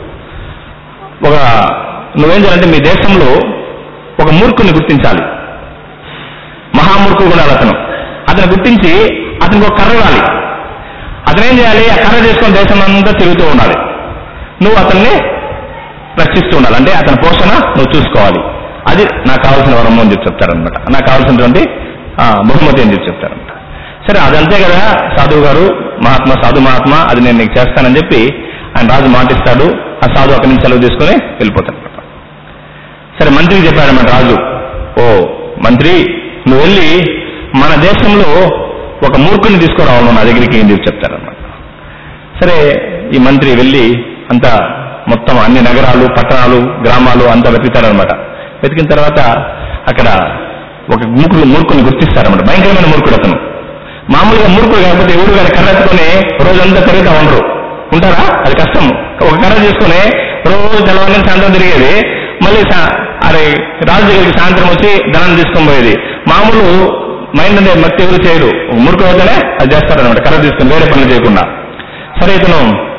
ఒక నువ్వేం చేయాలంటే మీ దేశంలో ఒక మూర్ఖుని గుర్తించాలి మహామూర్ఖుడు కూడా అతను అతను గుర్తించి అతనికి ఒక కర్ర ఇవ్వాలి అతను ఏం చేయాలి ఆ కర్ర తీసుకొని దేశం అంతా తిరుగుతూ ఉండాలి నువ్వు అతన్ని రక్షిస్తూ ఉండాలి అంటే అతని పోషణ నువ్వు చూసుకోవాలి అది నాకు కావాల్సిన వరము అని చెప్పి చెప్తారనమాట నాకు కావాల్సినటువంటి ఆ, బహుమతి అని చెప్పి చెప్తారనమాట సరే అదంతే కదా సాధువు గారు మహాత్మా సాధు మహాత్మా అది నేను నీకు చేస్తానని చెప్పి ఆయన రాజు మాటిస్తాడు ఆ సాధు అక్కడి నుంచి సెలవు తీసుకొని వెళ్ళిపోతాడు సరే మంత్రికి చెప్పాడన్నమాట రాజు ఓ మంత్రి నువ్వు వెళ్ళి మన దేశంలో ఒక మూర్ఖుని తీసుకురావాలి నా దగ్గరికి అని చెప్పి చెప్తారన్నమాట సరే ఈ మంత్రి వెళ్ళి అంతా మొత్తం అన్ని నగరాలు పట్టణాలు గ్రామాలు అంతా వెతుకుతారనమాట వెతికిన తర్వాత అక్కడ ఒక మూర్ఖుడు మూర్ఖుని గుర్తిస్తారనమాట భయంకరమైన మూర్ఖుడు అతను మామూలుగా మూర్ఖుడు కాకపోతే ఎవరు గారి కర్ర ఎత్తుకొని రోజంతా తిరుగుతా ఉండరు ఉంటారా అది కష్టం ఒక కర్ర తీసుకొని రోజు తెల్లవారి సాయంత్రం తిరిగేది మళ్ళీ సా- అరే రాజు దగ్గరికి సాయంత్రం వచ్చి ధనం తీసుకొని పోయేది మామూలు మైండ్ అనే మట్టి ఎవరు చేయరు ఒక మూర్ఖుడు అవుతానే అది చేస్తారనమాట కర్ర తీసుకొని వేరే పనులు చేయకుండా సరే ఇతను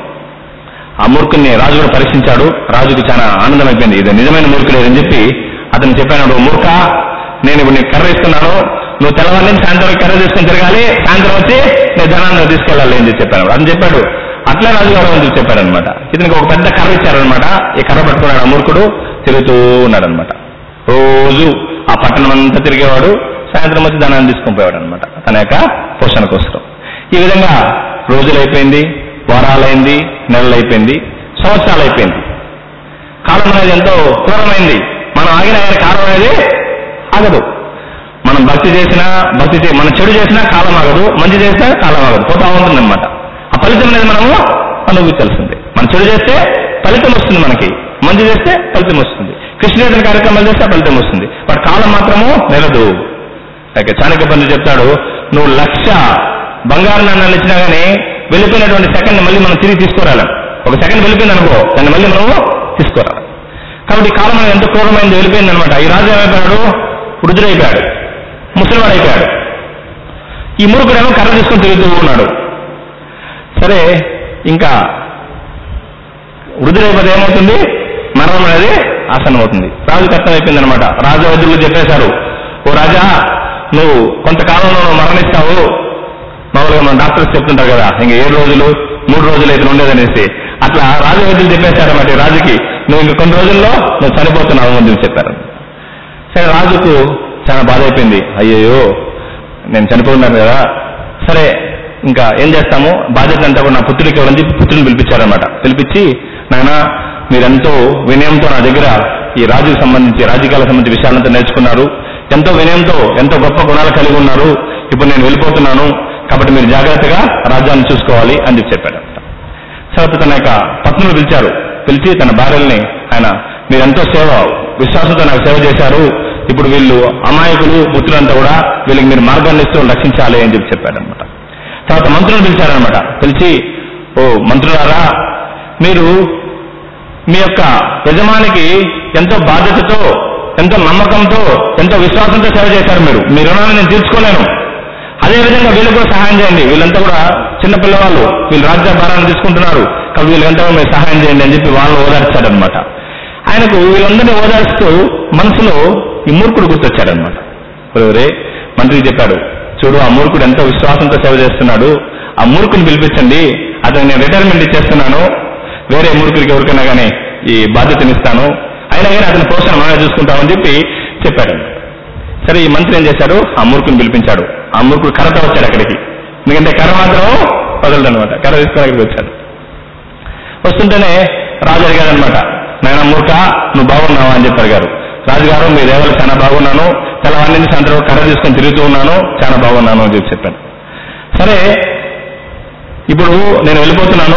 ఆ మూర్ఖుని రాజు కూడా పరీక్షించాడు రాజుకి చాలా ఆనందం అయిపోయింది ఇది నిజమైన మూర్ఖుడు అని చెప్పి అతను చెప్పాడు మూర్ఖ నేను ఇప్పుడు నీకు కర్ర ఇస్తున్నాను నువ్వు తెల్లవారి నుంచి సాయంత్రం వరకు కర్ర తీసుకొని తిరగాలి సాయంత్రం వచ్చి నేను ధనాన్ని నువ్వు తీసుకెళ్ళాలి అని చెప్పి చెప్పాను అతను చెప్పాడు అట్లే రాజుగారు అని చెప్పి చెప్పాడు అనమాట ఇతనికి ఒక పెద్ద కర్ర ఇచ్చారనమాట ఈ కర్ర పట్టుకున్నాడు ఆ మూర్ఖుడు తిరుగుతూ ఉన్నాడు అనమాట రోజు ఆ పట్టణం అంతా తిరిగేవాడు సాయంత్రం వచ్చి ధనాన్ని తీసుకొని పోయాడు అనమాట తన యొక్క పోషణ కోసం ఈ విధంగా రోజులు అయిపోయింది వారాలైంది నెలలు అయిపోయింది సంవత్సరాలు అయిపోయింది కాలం అనేది ఎంతో క్రూరమైంది మనం ఆగిన ఆయన కాలం అనేది ఆగదు మనం భక్తి చేసినా భక్తి చే మన చెడు చేసినా కాలం ఆగదు మంచి చేసినా కాలం ఆగదు పోతా ఉంటుంది అనమాట ఆ ఫలితం అనేది మనము అనుభవించాల్సిందే మనం చెడు చేస్తే ఫలితం వస్తుంది మనకి మంచి చేస్తే ఫలితం వస్తుంది కృష్ణేతన కార్యక్రమాలు చేస్తే ఫలితం వస్తుంది బట్ కాలం మాత్రము నిలదు అయితే చాణక్య పంతులు చెప్తాడు నువ్వు లక్ష బంగారు నాణ్యాలు ఇచ్చినా గానీ వెళ్ళిపోయినటువంటి సెకండ్ మళ్ళీ మనం తిరిగి తీసుకురాలేం ఒక సెకండ్ వెళ్ళిపోయింది అనుకో దాన్ని మళ్ళీ మనము తీసుకురాలి కాబట్టి ఈ కాలం అనేది ఎంత క్రూరమైంది వెళ్ళిపోయింది అనమాట ఈ రాజు ఏమైపోయాడు వృద్ధుడైపోయాడు ముసలివాడు అయిపోయాడు ఈ మూర్ఖుడేమో కర్ర తీసుకొని తిరుగుతూ ఉన్నాడు సరే ఇంకా వృద్ధుడైపోతే ఏమవుతుంది మరణం అనేది ఆసనం అవుతుంది రాజు కష్టం అయిపోయింది అనమాట రాజు వైద్యులు చెప్పేశారు ఓ రాజా నువ్వు కొంతకాలంలో నువ్వు మరణిస్తావు మామూలుగా మన డాక్టర్స్ చెప్తుంటారు కదా ఇంకా ఏడు రోజులు మూడు రోజులు అయితే ఉండేదనేసి అట్లా రాజు వైద్యులు చెప్పేశారన్నమాట ఈ రాజుకి నువ్వు ఇంక కొన్ని రోజుల్లో నువ్వు చనిపోతున్నావు అని చెప్పి చెప్పారు సరే రాజుకు చాలా బాధ అయిపోయింది అయ్యయ్యో నేను చనిపోతున్నాను కదా సరే ఇంకా ఏం చేస్తాము బాధ్యత అంతా కూడా నా పుత్రుడికి ఇవ్వాలని చెప్పి పుత్రుని పిలిపించారనమాట పిలిపించి నాయన మీరెంతో వినయంతో నా దగ్గర ఈ రాజుకు సంబంధించి రాజకీయాలకు సంబంధించి విషయాలంతా నేర్చుకున్నారు ఎంతో వినయంతో ఎంతో గొప్ప గుణాలు కలిగి ఉన్నారు ఇప్పుడు నేను వెళ్ళిపోతున్నాను కాబట్టి మీరు జాగ్రత్తగా రాజ్యాన్ని చూసుకోవాలి అని చెప్పి చెప్పాడు తర్వాత తన యొక్క పత్నులు పిలిచారు పిలిచి తన భార్యల్ని ఆయన మీరెంతో సేవ విశ్వాసంతో నాకు సేవ చేశారు ఇప్పుడు వీళ్ళు అమాయకులు పుత్రులంతా కూడా వీళ్ళకి మీరు మార్గాన్ని ఇస్తూ రక్షించాలి అని చెప్పి చెప్పాడనమాట తర్వాత మంత్రులను పిలిచారనమాట పిలిచి ఓ మంత్రులారా మీరు మీ యొక్క యజమానికి ఎంతో బాధ్యతతో ఎంతో నమ్మకంతో ఎంతో విశ్వాసంతో సేవ చేశారు మీరు మీ రుణాన్ని నేను తీర్చుకోలేను అదేవిధంగా వీళ్ళు కూడా సహాయం చేయండి వీళ్ళంతా కూడా చిన్న పిల్లవాళ్ళు వీళ్ళు రాజ్య భారాన్ని తీసుకుంటున్నారు కాబట్టి వీళ్ళంతా మీరు సహాయం చేయండి అని చెప్పి వాళ్ళు ఓదార్చాడనమాట ఆయనకు వీళ్ళందరినీ ఓదార్స్తూ మనసులో ఈ మూర్ఖుడు గుర్తొచ్చాడనమాట ఒరే మంత్రికి చెప్పాడు చూడు ఆ మూర్ఖుడు ఎంతో విశ్వాసంతో సేవ చేస్తున్నాడు ఆ మూర్ఖుని పిలిపించండి అతను నేను రిటైర్మెంట్ ఇచ్చేస్తున్నాను వేరే మూర్ఖుడికి ఎవరికైనా కానీ ఈ బాధ్యతనిస్తాను అయినా కానీ అతని పోషణ మనమే చూసుకుంటామని చెప్పి చెప్పాడు సరే ఈ మంత్రి ఏం చేశాడు ఆ మూర్ఖుని పిలిపించాడు ఆ మూర్ఖుడు కర్రతో వచ్చాడు అక్కడికి ఎందుకంటే కర్ర మాత్రం వదలడు అనమాట కర్ర తీసుకుని అక్కడికి వచ్చాడు వస్తుంటేనే రాజు అడిగాడు అనమాట నాయన మూర్ఖ నువ్వు బాగున్నావా అని చెప్పి అడిగారు రాజుగారు మీ దేవలు చాలా బాగున్నాను తెల్లవారి నుంచి సాయంత్రం కర్ర తీసుకొని తిరుగుతూ ఉన్నాను చాలా బాగున్నాను అని చెప్పి చెప్పాను సరే ఇప్పుడు నేను వెళ్ళిపోతున్నాను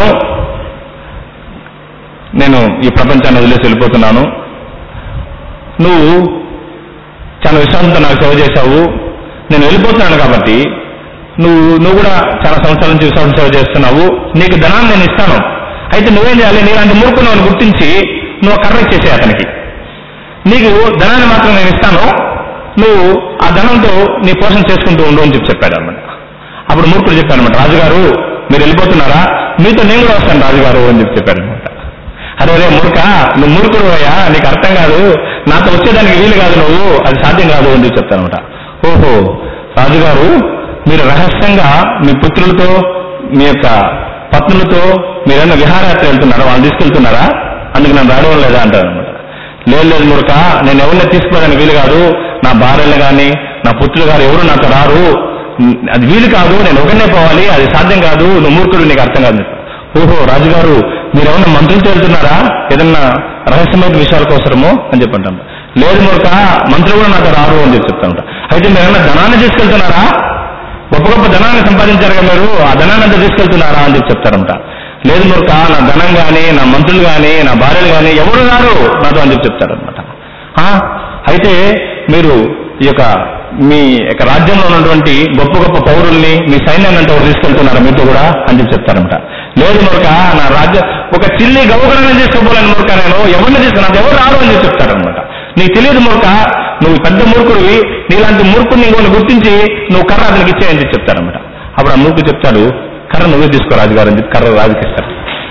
నేను ఈ ప్రపంచాన్ని వదిలేసి వెళ్ళిపోతున్నాను నువ్వు చాలా విశ్వాసంతో నాకు సేవ చేశావు నేను వెళ్ళిపోతున్నాను కాబట్టి నువ్వు నువ్వు కూడా చాలా సంవత్సరాల నుంచి విశ్వాసం సేవ చేస్తున్నావు నీకు ధనాన్ని నేను ఇస్తాను అయితే నువ్వేం చేయాలి నీలాంటి మూర్ఖులను గుర్తించి నువ్వు ఆ కర్ర ఇచ్చేసే అతనికి నీకు ధనాన్ని మాత్రం నేను ఇస్తాను నువ్వు ఆ ధనంతో నీ పోషణ చేసుకుంటూ ఉండు అని చెప్పి చెప్పాడు అనమాట అప్పుడు మూర్ఖుడు చెప్పాడు అనమాట రాజుగారు మీరు వెళ్ళిపోతున్నారా మీతో నేను కూడా వస్తాను రాజుగారు అని చెప్పి చెప్పాడు అనమాట అరే రే మూర్ఖ నువ్వు మూర్ఖుడు అయ్యా నీకు అర్థం కాదు నాతో వచ్చేదానికి వీలు కాదు నువ్వు అది సాధ్యం కాదు అని చెప్పి చెప్తానమాట ఓహో రాజుగారు మీరు రహస్యంగా మీ పుత్రులతో మీ యొక్క పత్నులతో మీరేమన్నా విహారయాత్ర వెళ్తున్నారా వాళ్ళు తీసుకెళ్తున్నారా అందుకు నన్ను రావడం లేదా అంటారు అనమాట లేదు లేదు మూర్ఖ నేను ఎవరిని తీసుకోవడానికి వీలు కాదు నా భార్యలు కానీ నా పుత్రులు గారు ఎవరు నాతో రారు అది వీలు కాదు నేను ఒకనే పోవాలి అది సాధ్యం కాదు నువ్వు మూర్ఖుడు నీకు అర్థం కాదు ఓహో రాజుగారు మీరు ఏమన్నా మంత్రులతో వెళ్తున్నారా ఏదన్నా రహస్యమైన విషయాల కోసము అని చెప్పి అంటాను లేదు మూర్ఖ మంత్రులు కూడా నాతో రారు అని చెప్పి చెప్తాను అయితే మీరు ఏమన్నా ధనాన్ని తీసుకెళ్తున్నారా గొప్ప గొప్ప ధనాన్ని సంపాదించారు కదా మీరు ఆ ధనాన్ని అంతా తీసుకెళ్తున్నారా అని చెప్పి చెప్తారంట లేదు మూర్ఖ నా ధనం కానీ నా మంత్రులు కానీ నా భార్యలు కానీ ఎవరు రారు నాతో అని చెప్పి చెప్తారనమాట అయితే మీరు ఈ యొక్క మీ యొక్క రాజ్యంలో ఉన్నటువంటి గొప్ప గొప్ప పౌరుల్ని మీ సైన్యాన్ని అంటే ఎవరు తీసుకెళ్తున్నారా మీతో కూడా అని చెప్పి చెప్తారనమాట లేదు మూర్ఖ నా రాజ్యం ఒక చిల్లి గౌకరాన్ని తీసుకోపోలేని మూర్ఖ నేను ఎవరిని తీసుకున్నా నాకు ఎవరు రారు అని చెప్పి చెప్తారనమాట నీకు తెలియదు మూర్ఖ నువ్వు పెద్ద మూర్ఖుడివి నీలాంటి మూర్ఖుడిని ఇంకొని గుర్తించి నువ్వు కర్ర అతనికి ఇచ్చేయని చెప్పి చెప్తారనమాట అప్పుడు ఆ మూర్ఖుడు చెప్తాడు కర్ర నువ్వే తీసుకో రాజుగారు అని చెప్పి కర్ర రాజుకి ఇస్తాడు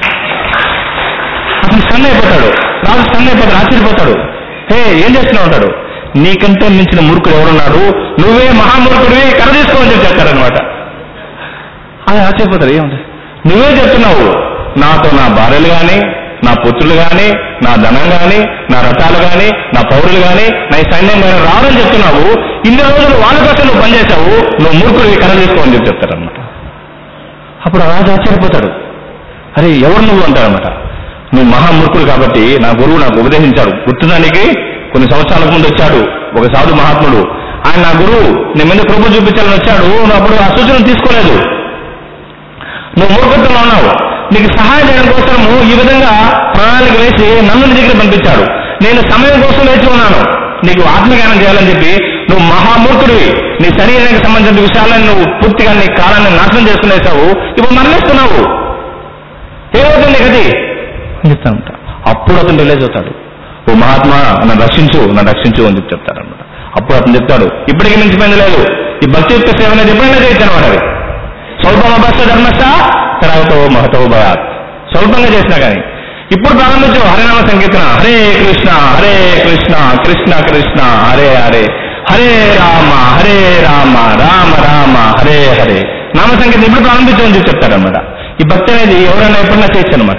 అతను స్టన్ అయిపోతాడు రాజు స్టన్ అయిపోతాడు ఆశ్చర్యపోతాడు హే ఏం చేస్తున్నావు అంటాడు నీకంటే మించిన మూర్ఖుడు ఎవరున్నాడు నువ్వే మహామూర్ఖుడివి కర్ర తీసుకోమని చెప్పి చెప్తారనమాట అది ఆశ్చర్యపోతాడు ఏముంది నువ్వే చెప్తున్నావు నాతో నా భార్యలు కానీ నా పుత్రులు కానీ నా ధనం కానీ నా రథాలు కానీ నా పౌరులు కానీ నా ఈ సైన్యం కానీ రావని చెప్తున్నావు ఇన్ని రోజులు వాళ్ళ కోసం నువ్వు పనిచేశావు నువ్వు మూర్ఖుడివి కర్ర తీసుకోమని చెప్పి చెప్తారనమాట అప్పుడు ఆ రాజు ఆశ్చర్యపోతాడు అరే ఎవరు నువ్వు అంటారనమాట నువ్వు మహామూర్ఖుడు కాబట్టి నా గురువు నాకు ఉపదేశించాడు గుర్తుదానికి కొన్ని సంవత్సరాలకు ముందు వచ్చాడు ఒక సాధు మహాత్ముడు ఆయన నా గురువు నీ మీద కృప చూపించాలని వచ్చాడు నువ్వు అప్పుడు ఆ సూచన తీసుకోలేదు నువ్వు మూర్ఖత్వంలో ఉన్నావు నీకు సహాయం చేయడం కోసము ఈ విధంగా ప్రణాళిక వేసి నన్ను నీ దగ్గర పంపించాడు నేను సమయం కోసం వేచి ఉన్నాను నీకు ఆత్మజ్ఞానం చేయాలని చెప్పి నువ్వు మహామూర్ఖుడివి నీ శరీరానికి సంబంధించిన విషయాలను నువ్వు పూర్తిగా నీ కాలాన్ని నాశనం చేసుకునేసావు ఇప్పుడు మరణిస్తున్నావు ఏమవుతుంది గది అని చెప్తానంట అప్పుడు అతను రిలీజ్ అవుతాడు ఓ మహాత్మా నన్ను రక్షించు నన్ను రక్షించు అని చెప్పి చెప్తారనమాట అప్పుడు అతను చెప్తాడు ఇప్పటికీ మించిపోయింది లేదు ఈ భక్తియుక్త సేవ అనేది ఎప్పుడైనా చేయొచ్చు అనమాట అది స్వల్పమభస్య ధర్మస్థ తర్వాత మహతో భయాత్ స్వల్పంగా చేసినా కానీ ఇప్పుడు ప్రారంభించు హరినామ సంకీర్తన హరే కృష్ణ హరే కృష్ణ కృష్ణ కృష్ణ హరే హరే హరే రామ హరే రామ రామ రామ హరే హరే నామ సంకీర్తన ఇప్పుడు ప్రారంభించు అని చెప్పి చెప్తారనమాట ఈ భక్తి అనేది ఎవరైనా ఎప్పుడైనా చేయొచ్చు అనమాట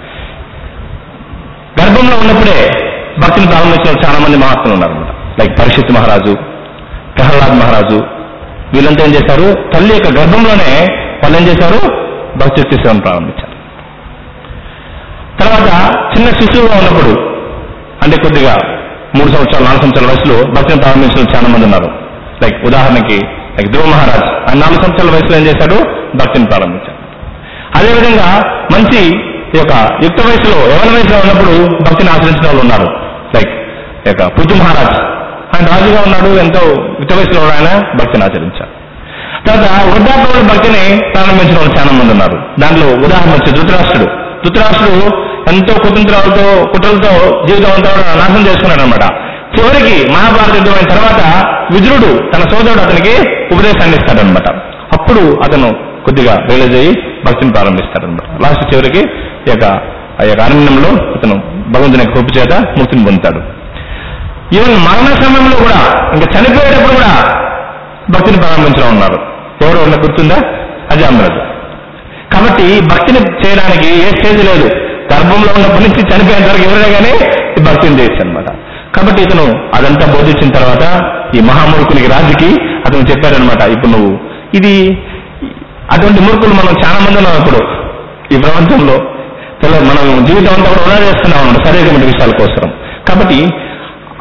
గర్భంలో ఉన్నప్పుడే భక్తిని ప్రారంభించిన చాలా మంది మహాత్ములు ఉన్నారన్నమాట లైక్ పరీక్షిత్ మహారాజు ప్రహ్లాద్ మహారాజు వీళ్ళంతా ఏం చేశారు తల్లి యొక్క గర్భంలోనే వాళ్ళు ఏం చేశారు భక్తి సేవను ప్రారంభించారు తర్వాత చిన్న శిశువుగా ఉన్నప్పుడు అంటే కొద్దిగా మూడు సంవత్సరాలు నాలుగు సంవత్సరాల వయసులో భక్తిని ప్రారంభించిన చాలా మంది ఉన్నారు లైక్ ఉదాహరణకి లైక్ ధ్రువ మహారాజ్ ఆయన నాలుగు సంవత్సరాల వయసులో ఏం చేశాడు భక్తిని ప్రారంభించాడు అదేవిధంగా మంచి ఈ యొక్క యుక్త వయసులో యవన వయసులో ఉన్నప్పుడు భక్తిని ఆచరించిన వాళ్ళు ఉన్నారు లైక్ ఈ యొక్క పృథు మహారాజ్ ఆయన రాజుగా ఉన్నాడు ఎంతో యుక్త వయసులో ఉన్న ఆయన భక్తిని ఆచరించారు తర్వాత వృద్ధాప్యంలో భక్తిని ప్రారంభించిన వాళ్ళు చాలా మంది ఉన్నారు దాంట్లో ఉదాహరణ వచ్చి ధృతరాష్ట్రుడు ధృతరాష్ట్రుడు ఎంతో కుతంత్రాలతో కుట్రలతో జీవితం అంతా కూడా నాశనం చేసుకున్నాడు అనమాట చివరికి మహాభారత యుద్ధం అయిన తర్వాత విదురుడు తన సోదరుడు అతనికి ఉపదేశాన్ని ఇస్తాడనమాట అప్పుడు అతను కొద్దిగా రియలైజ్ అయ్యి భక్తిని ప్రారంభిస్తాడనమాట లాస్ట్ చివరికి ఈ యొక్క ఆ యొక్క అరణ్యంలో అతను భగవంతుని యొక్క కృప చేత ముక్తిని పొందుతాడు ఈవెన్ మరణ సమయంలో కూడా ఇంకా చనిపోయేటప్పుడు కూడా భక్తిని ప్రారంభించడం ఉన్నారు ఎవరు ఉన్న గుర్తుందా అజామరాజు కాబట్టి భక్తిని చేయడానికి ఏ స్టేజ్ లేదు గర్భంలో ఉన్నప్పటి నుంచి చనిపోయేంత వరకు ఎవరైనా కానీ ఈ భక్తిని చేయొచ్చు అనమాట కాబట్టి ఇతను అదంతా బోధించిన తర్వాత ఈ మహామూర్ఖునికి రాజుకి అతను చెప్పారనమాట ఇప్పుడు నువ్వు ఇది అటువంటి మూర్ఖులు మనం చాలా మంది ఉన్నాం ఇప్పుడు ఈ ప్రపంచంలో తెల మనం జీవితం అంతా కూడా వృధా చేస్తున్నాం అన్నమాట సరైనటువంటి విషయాల కోసం కాబట్టి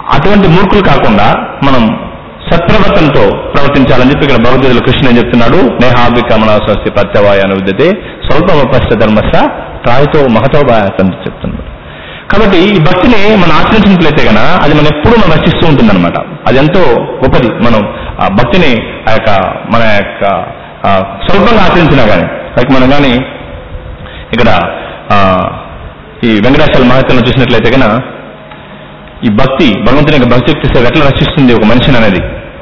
అటువంటి మూర్ఖులు కాకుండా మనం సత్ప్రవర్తనతో ప్రవర్తించాలని చెప్పి ఇక్కడ భగవద్గీతలో కృష్ణ ఏం చెప్తున్నాడు నేహాభి కమలా స్వస్తి ప్రత్యవాయ అని విద్యతే స్వల్పమపస్య ధర్మస్య త్రాయితో మహతో అని చెప్తున్నాడు కాబట్టి ఈ భక్తిని మనం ఆచరించినట్లయితే గన అది మనం ఎప్పుడూ మనం రక్షిస్తూ ఉంటుందన్నమాట అది ఎంతో గొప్పది మనం ఆ భక్తిని ఆ యొక్క మన యొక్క ఆ, స్వల్పంగా ఆచరించినా కానీ లైక్ మనం కానీ ఇక్కడ ఆ, ఈ వెంకటేశ్వర మహత్యంలో చూసినట్లయితే కనుక ఈ భక్తి భగవంతుని యొక్క భక్తి యుక్తి సేవ ఎట్లా రక్షిస్తుంది ఒక మనిషిని అనేది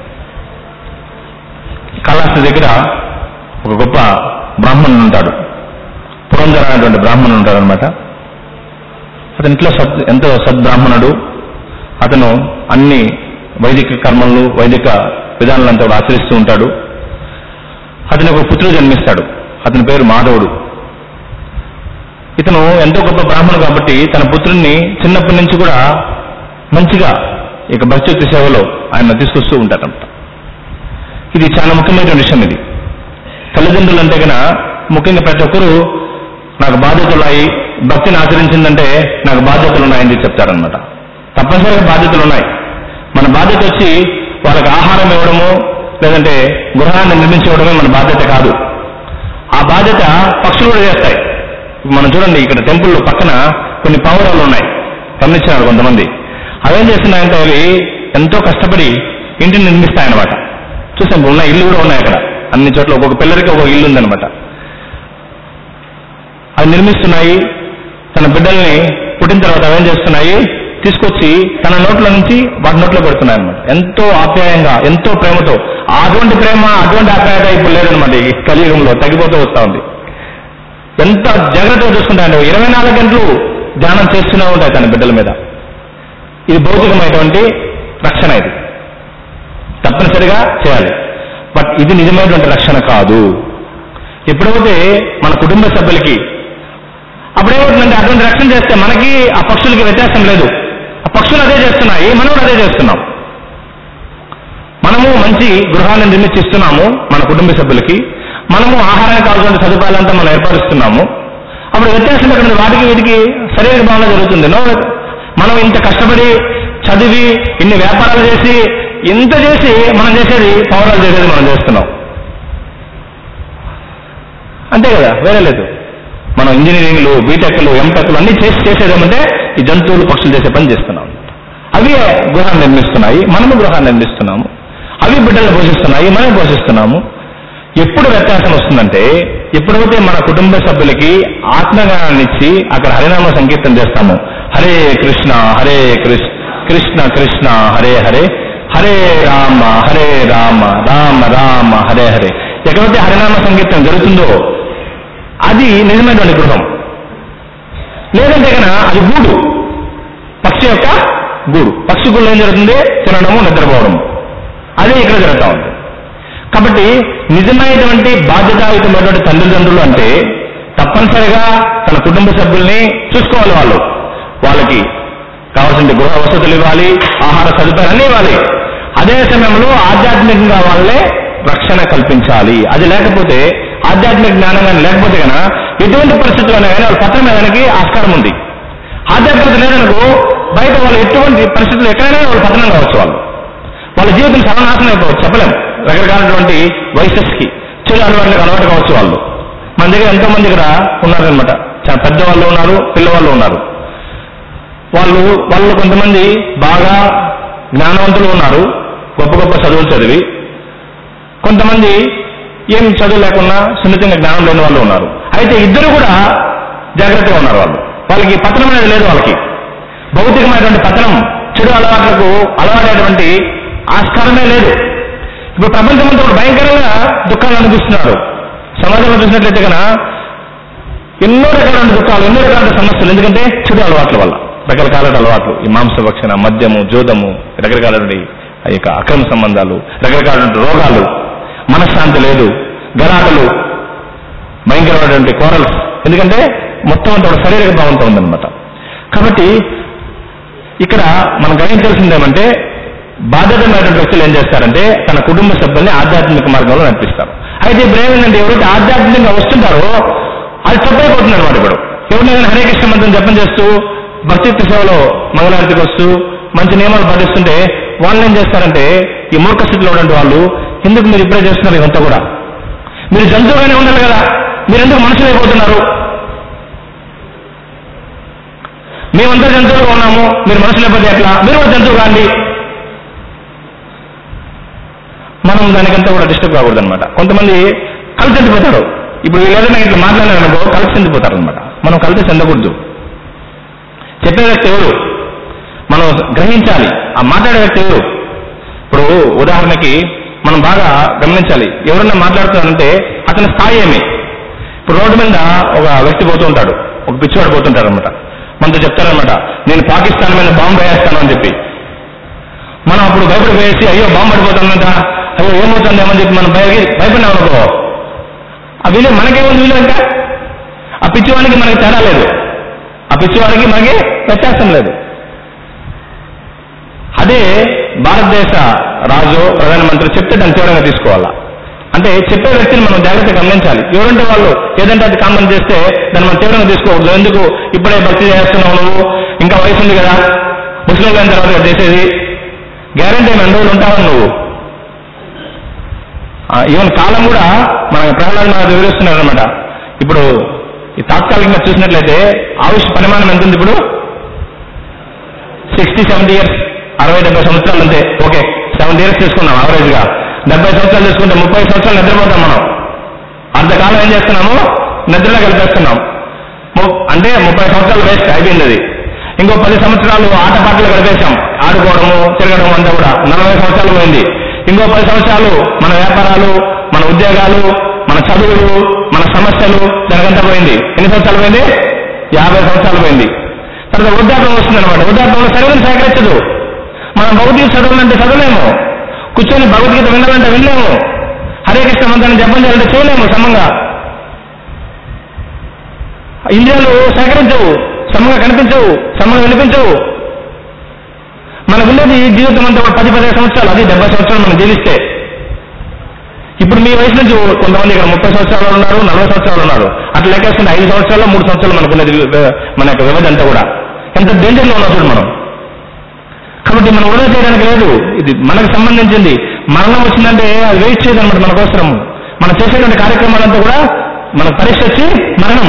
కళాస్త్రి దగ్గర ఒక గొప్ప బ్రాహ్మణుడు ఉంటాడు పురంధర అనేటువంటి బ్రాహ్మణుడు ఉంటాడు అనమాట అతని ఇంట్లో సద్ ఎంతో సద్బ్రాహ్మణుడు అతను అన్ని వైదిక కర్మలు వైదిక విధానాలంతా కూడా ఆచరిస్తూ ఉంటాడు అతని ఒక పుత్రుడు జన్మిస్తాడు అతని పేరు మాధవుడు ఇతను ఎంతో గొప్ప బ్రాహ్మణుడు కాబట్టి తన పుత్రుణ్ణి చిన్నప్పటి నుంచి కూడా మంచిగా ఇక భక్తి సేవలో ఆయన తీసుకొస్తూ ఉంటాడంట ఇది చాలా ముఖ్యమైన విషయం ఇది తల్లిదండ్రులు అంటే కనుక ముఖ్యంగా ప్రతి ఒక్కరూ నాకు బాధ్యతలు ఉన్నాయి భక్తిని ఆచరించిందంటే నాకు బాధ్యతలు ఉన్నాయని చెప్తారనమాట తప్పనిసరిగా బాధ్యతలు ఉన్నాయి మన బాధ్యత వచ్చి వాళ్ళకి ఆహారం ఇవ్వడము లేదంటే గృహాన్ని నిర్మించడమే మన బాధ్యత కాదు ఆ బాధ్యత పక్షులు కూడా చేస్తాయి మనం చూడండి ఇక్కడ టెంపుల్ పక్కన కొన్ని పావురాలు ఉన్నాయి గమనించినారు కొంతమంది అవేం చేస్తున్నాయంటే అవి ఎంతో కష్టపడి ఇంటిని నిర్మిస్తాయన్నమాట చూసాం ఉన్న ఇల్లు కూడా ఉన్నాయి అక్కడ అన్ని చోట్ల ఒక్కొక్క పిల్లలకి ఒక్కొక్క ఇల్లు ఉందన్నమాట అవి నిర్మిస్తున్నాయి తన బిడ్డల్ని పుట్టిన తర్వాత అవేం చేస్తున్నాయి తీసుకొచ్చి తన నోట్ల నుంచి వాటి నోట్లో పెడుతున్నాయి అనమాట ఎంతో ఆప్యాయంగా ఎంతో ప్రేమతో అటువంటి ప్రేమ అటువంటి ఆప్యాయత ఇప్పుడు లేదనమాట ఈ కలియుగంలో తగ్గిపోతూ వస్తా ఉంది ఎంత జాగ్రత్తగా చూసుకుంటాయండి ఇరవై నాలుగు గంటలు ధ్యానం చేస్తూనే ఉంటాయి తన బిడ్డల మీద ఇది భౌతికమైనటువంటి రక్షణ ఇది తప్పనిసరిగా చేయాలి బట్ ఇది నిజమైనటువంటి రక్షణ కాదు ఎప్పుడైతే మన కుటుంబ సభ్యులకి అప్పుడేమవుతుందంటే అటువంటి రక్షణ చేస్తే మనకి ఆ పక్షులకి వ్యత్యాసం లేదు ఆ పక్షులు అదే చేస్తున్నాయి మనం కూడా అదే చేస్తున్నాం మనము మంచి గృహాన్ని నిర్మించిస్తున్నాము మన కుటుంబ సభ్యులకి మనము ఆహారానికి కావాల్సిన సదుపాయాలంతా మనం ఏర్పరుస్తున్నాము అప్పుడు వ్యత్యాసం ఎక్కడ ఉంది? వాటికి వీటికి శరీర భావన జరుగుతుంది నో మనం ఇంత కష్టపడి చదివి ఇన్ని వ్యాపారాలు చేసి ఇంత చేసి మనం చేసేది పౌరాలు చేసేది మనం చేస్తున్నాం అంతే కదా వేరే లేదు మనం ఇంజనీరింగ్లు బీటెక్లు ఎంటెక్లు అన్ని చేసి చేసేదేమంటే ఈ జంతువులు పక్షులు చేసే పని చేస్తున్నాం అవి గృహాన్ని నిర్మిస్తున్నాయి మనము గృహాన్ని నిర్మిస్తున్నాము అవి బిడ్డలు పోషిస్తున్నాయి మనం పోషిస్తున్నాము ఎప్పుడు వ్యత్యాసం వస్తుందంటే ఎప్పుడైతే మన కుటుంబ సభ్యులకి ఆత్మజ్ఞానాన్ని ఇచ్చి అక్కడ హరినామ సంకీర్తన చేస్తాము హరే కృష్ణ హరే కృష్ణ కృష్ణ కృష్ణ హరే హరే హరే రామ హరే రామ రామ రామ హరే హరే ఎక్కడైతే హరినామ సంకీర్తన జరుగుతుందో అది నిజమైనటువంటి గృహం లేదంటే కనుక అది గూడు పక్షి యొక్క గూడు పక్షి గూడులో ఏం జరుగుతుంది తినడము నిద్రపోవడము అదే ఇక్కడ జరుగుతూ ఉంది కాబట్టి నిజమైనటువంటి బాధ్యతాయుతమైనటువంటి తల్లిదండ్రులు అంటే తప్పనిసరిగా తన కుటుంబ సభ్యుల్ని చూసుకోవాలి వాళ్ళు వాళ్ళకి కావాల్సిన గృహ వసతులు ఇవ్వాలి ఆహార సదుపాయాలు ఇవ్వాలి అదే సమయంలో ఆధ్యాత్మికంగా వాళ్ళే రక్షణ కల్పించాలి అది లేకపోతే ఆధ్యాత్మిక జ్ఞానం కానీ లేకపోతే కనుక ఎటువంటి పరిస్థితుల్లోనే కానీ వాళ్ళు పట్టణం వేయడానికి ఆస్కారం ఉంది ఆధ్యాత్మికత లేదనుకో బయట వాళ్ళు ఎటువంటి పరిస్థితులు ఎక్కడైనా వాళ్ళు పతనం కావచ్చు వాళ్ళు వాళ్ళ జీవితం సర్వనాశనం అయిపోవచ్చు చెప్పలేం రకరకాలటువంటి వయసెస్కి చెడు అలవాట్లకు అలవాటు కావచ్చు వాళ్ళు మన దగ్గర ఎంతో మంది ఇక్కడ ఉన్నారనమాట చాలా పెద్ద వాళ్ళు ఉన్నారు పిల్లవాళ్ళు ఉన్నారు వాళ్ళు వాళ్ళు కొంతమంది బాగా జ్ఞానవంతులు ఉన్నారు గొప్ప గొప్ప చదువులు చదివి కొంతమంది ఏం చదువు లేకుండా సున్నితంగా జ్ఞానం లేని వాళ్ళు ఉన్నారు అయితే ఇద్దరు కూడా జాగ్రత్తగా ఉన్నారు వాళ్ళు వాళ్ళకి పతనం అనేది లేదు వాళ్ళకి భౌతికమైనటువంటి పతనం చెడు అలవాట్లకు అలవాటైనటువంటి ఆస్కారమే లేదు ఇప్పుడు ప్రపంచమంతా కూడా భయంకరంగా దుఃఖాలు అనిపిస్తున్నారు సమాజంలో చూసినట్లయితే కనుక ఎన్నో రకాల దుఃఖాలు ఎన్నో రకాల సమస్యలు ఎందుకంటే చెడు అలవాట్ల వల్ల రకరకాల అలవాట్లు ఈ మాంసభక్షణ మద్యము జోదము రకరకాలటువంటి ఆ యొక్క అక్రమ సంబంధాలు రకరకాలటువంటి రోగాలు మనశ్శాంతి లేదు గలాటలు భయంకరమైనటువంటి కోరల్స్ ఎందుకంటే మొత్తం అంతా ఒక శారీరక భావంతో ఉందన్నమాట కాబట్టి ఇక్కడ మనం గ్రహించాల్సింది ఏమంటే బాధ్యతమైనటువంటి వ్యక్తులు ఏం చేస్తారంటే తన కుటుంబ సభ్యుల్ని ఆధ్యాత్మిక మార్గంలో నడిపిస్తారు అయితే ఇప్పుడు ఏమైందంటే ఎవరైతే ఆధ్యాత్మికంగా వస్తుంటారో అది తప్పైపోతుంది అనమాట ఇప్పుడు ఎవరినైనా హరే కృష్ణ మంత్రం జపం చేస్తూ భక్తిత్వ సేవలో మంగళారతికి వస్తూ మంచి నియమాలు పాటిస్తుంటే వాళ్ళు ఏం చేస్తారంటే ఈ మూర్ఖ స్థితిలో ఉన్నటువంటి వాళ్ళు ఎందుకు మీరు ఇప్పుడే చేస్తున్నారు ఇదంతా కూడా మీరు జంతువుగానే ఉండాలి కదా మీరు ఎందుకు మనుషులు అయిపోతున్నారు మేమంతా జంతువులుగా ఉన్నాము మీరు మనుషులు అయిపోతే ఎట్లా మీరు కూడా జంతువు కాండి మనం దానికంతా కూడా డిస్టర్బ్ కాకూడదు అనమాట కొంతమంది కలిసి చెందిపోతారు ఇప్పుడు వీళ్ళు ఏదైనా ఇట్లా మాట్లాడారనుకో కలిసి చెందిపోతారు అనమాట మనం కలిసి చెందకూడదు చెప్పే వ్యక్తి ఎవరు మనం గ్రహించాలి ఆ మాట్లాడే వ్యక్తి ఎవరు ఇప్పుడు ఉదాహరణకి మనం బాగా గమనించాలి ఎవరన్నా మాట్లాడుతున్నారంటే అతని స్థాయి ఏమి ఇప్పుడు రోడ్డు మీద ఒక వ్యక్తి పోతూ ఉంటాడు ఒక పిచ్చివాడు పోతుంటాడు అనమాట మనతో చెప్తారనమాట నేను పాకిస్తాన్ మీద బాంబు వేస్తాను అని చెప్పి మనం అప్పుడు భయపడి వేసి అయ్యో బాంబు పడిపోతుందంట అయ్యో ఏమవుతుందేమని చెప్పి మనం భయ భయపడినాం అనుకో ఆ విలువ మనకేముంది విలువ ఇంకా ఆ పిచ్చివాడికి మనకి తేడా లేదు ఆ పిచ్చివాడికి మనకి వ్యత్యాసం లేదు అదే భారతదేశ రాజు ప్రధానమంత్రి చెప్తే దాన్ని తీవ్రంగా తీసుకోవాలా అంటే చెప్పే వ్యక్తిని మనం జాగ్రత్తగా గమనించాలి ఎవరంటే వాళ్ళు ఏదంటే అది కామన్ చేస్తే దాన్ని మనం తీవ్రంగా తీసుకోకూడదు ఎందుకు ఇప్పుడే భక్తి చేస్తున్నావు నువ్వు ఇంకా వయసు ఉంది కదా ముస్లిం అయిన తర్వాత కదా చేసేది గ్యారంటీ ఎన్ని రోజులు ఉంటావా నువ్వు ఈవెన్ కాలం కూడా మన ప్రహ్లాద్ మహారాజ్ వివరిస్తున్నారు అనమాట ఇప్పుడు ఈ తాత్కాలికంగా చూసినట్లయితే ఆయుష్ పరిమాణం ఎంత ఉంది ఇప్పుడు సిక్స్టీ సెవెంటీ ఇయర్స్ అరవై డెబ్బై సంవత్సరాలు అంతే ఓకే సెవెంటీ ఇయర్స్ తీసుకున్నాం యావరేజ్ గా డెబ్బై సంవత్సరాలు తీసుకుంటే ముప్పై సంవత్సరాలు నిద్రపోతాం మనం అర్ధకాలం ఏం చేస్తున్నాము నిద్రలో కలిపేస్తున్నాం ము- అంటే ముప్పై సంవత్సరాలు వేస్ట్ అయిపోయింది అది ఇంకో పది సంవత్సరాలు ఆటపాటలు గడిపేశాం ఆడుకోవడము తిరగడం అంతా కూడా నలభై సంవత్సరాలు పోయింది ఇంకో పది సంవత్సరాలు మన వ్యాపారాలు మన ఉద్యోగాలు మన చదువులు మన సమస్యలు జరగంతా పోయింది ఎన్ని సంవత్సరాలు పోయింది యాభై సంవత్సరాలు పోయింది తర్వాత వృద్ధాప్యం వస్తుంది అనమాట వృద్ధాప్యంలో శరీరం సహకరించదు మనం భౌతిక చదవాలంటే చదవలేము కూర్చొని భగవద్గీత వినాలంటే వినలేము హరే కృష్ణ మంత్రాన్ని జపం చేయాలంటే చేయలేము సమంగా ఇంద్రియాలు సహకరించవు సమంగా కనిపించవు సమంగా వినిపించవు మనకు ఉండేది జీవితం అంతా కూడా పది పదిహేను సంవత్సరాలు అది డెబ్బై సంవత్సరాలు మనం జీవిస్తే ఇప్పుడు మీ వయసు నుంచి కొంతమంది ఇక్కడ ముప్పై సంవత్సరాలు ఉన్నారు నలభై సంవత్సరాలు ఉన్నారు అట్లా లెక్కేసుకుంటే ఐదు సంవత్సరాలు మూడు సంవత్సరాలు మనకు ఉన్నది వి- మన యొక్క వ్యవధి అంతా కూడా ఎంత డేంజర్లో ఉన్నా చూడు మనం కాబట్టి మనం వృధా చేయడానికి లేదు ఇది మనకు సంబంధించింది మరణం వచ్చిందంటే అది వెయిట్ చేయదన్నమాట మన కోసరం మనం చేసేటువంటి కార్యక్రమాలంతా కూడా మన పరీక్ష వచ్చి మరణం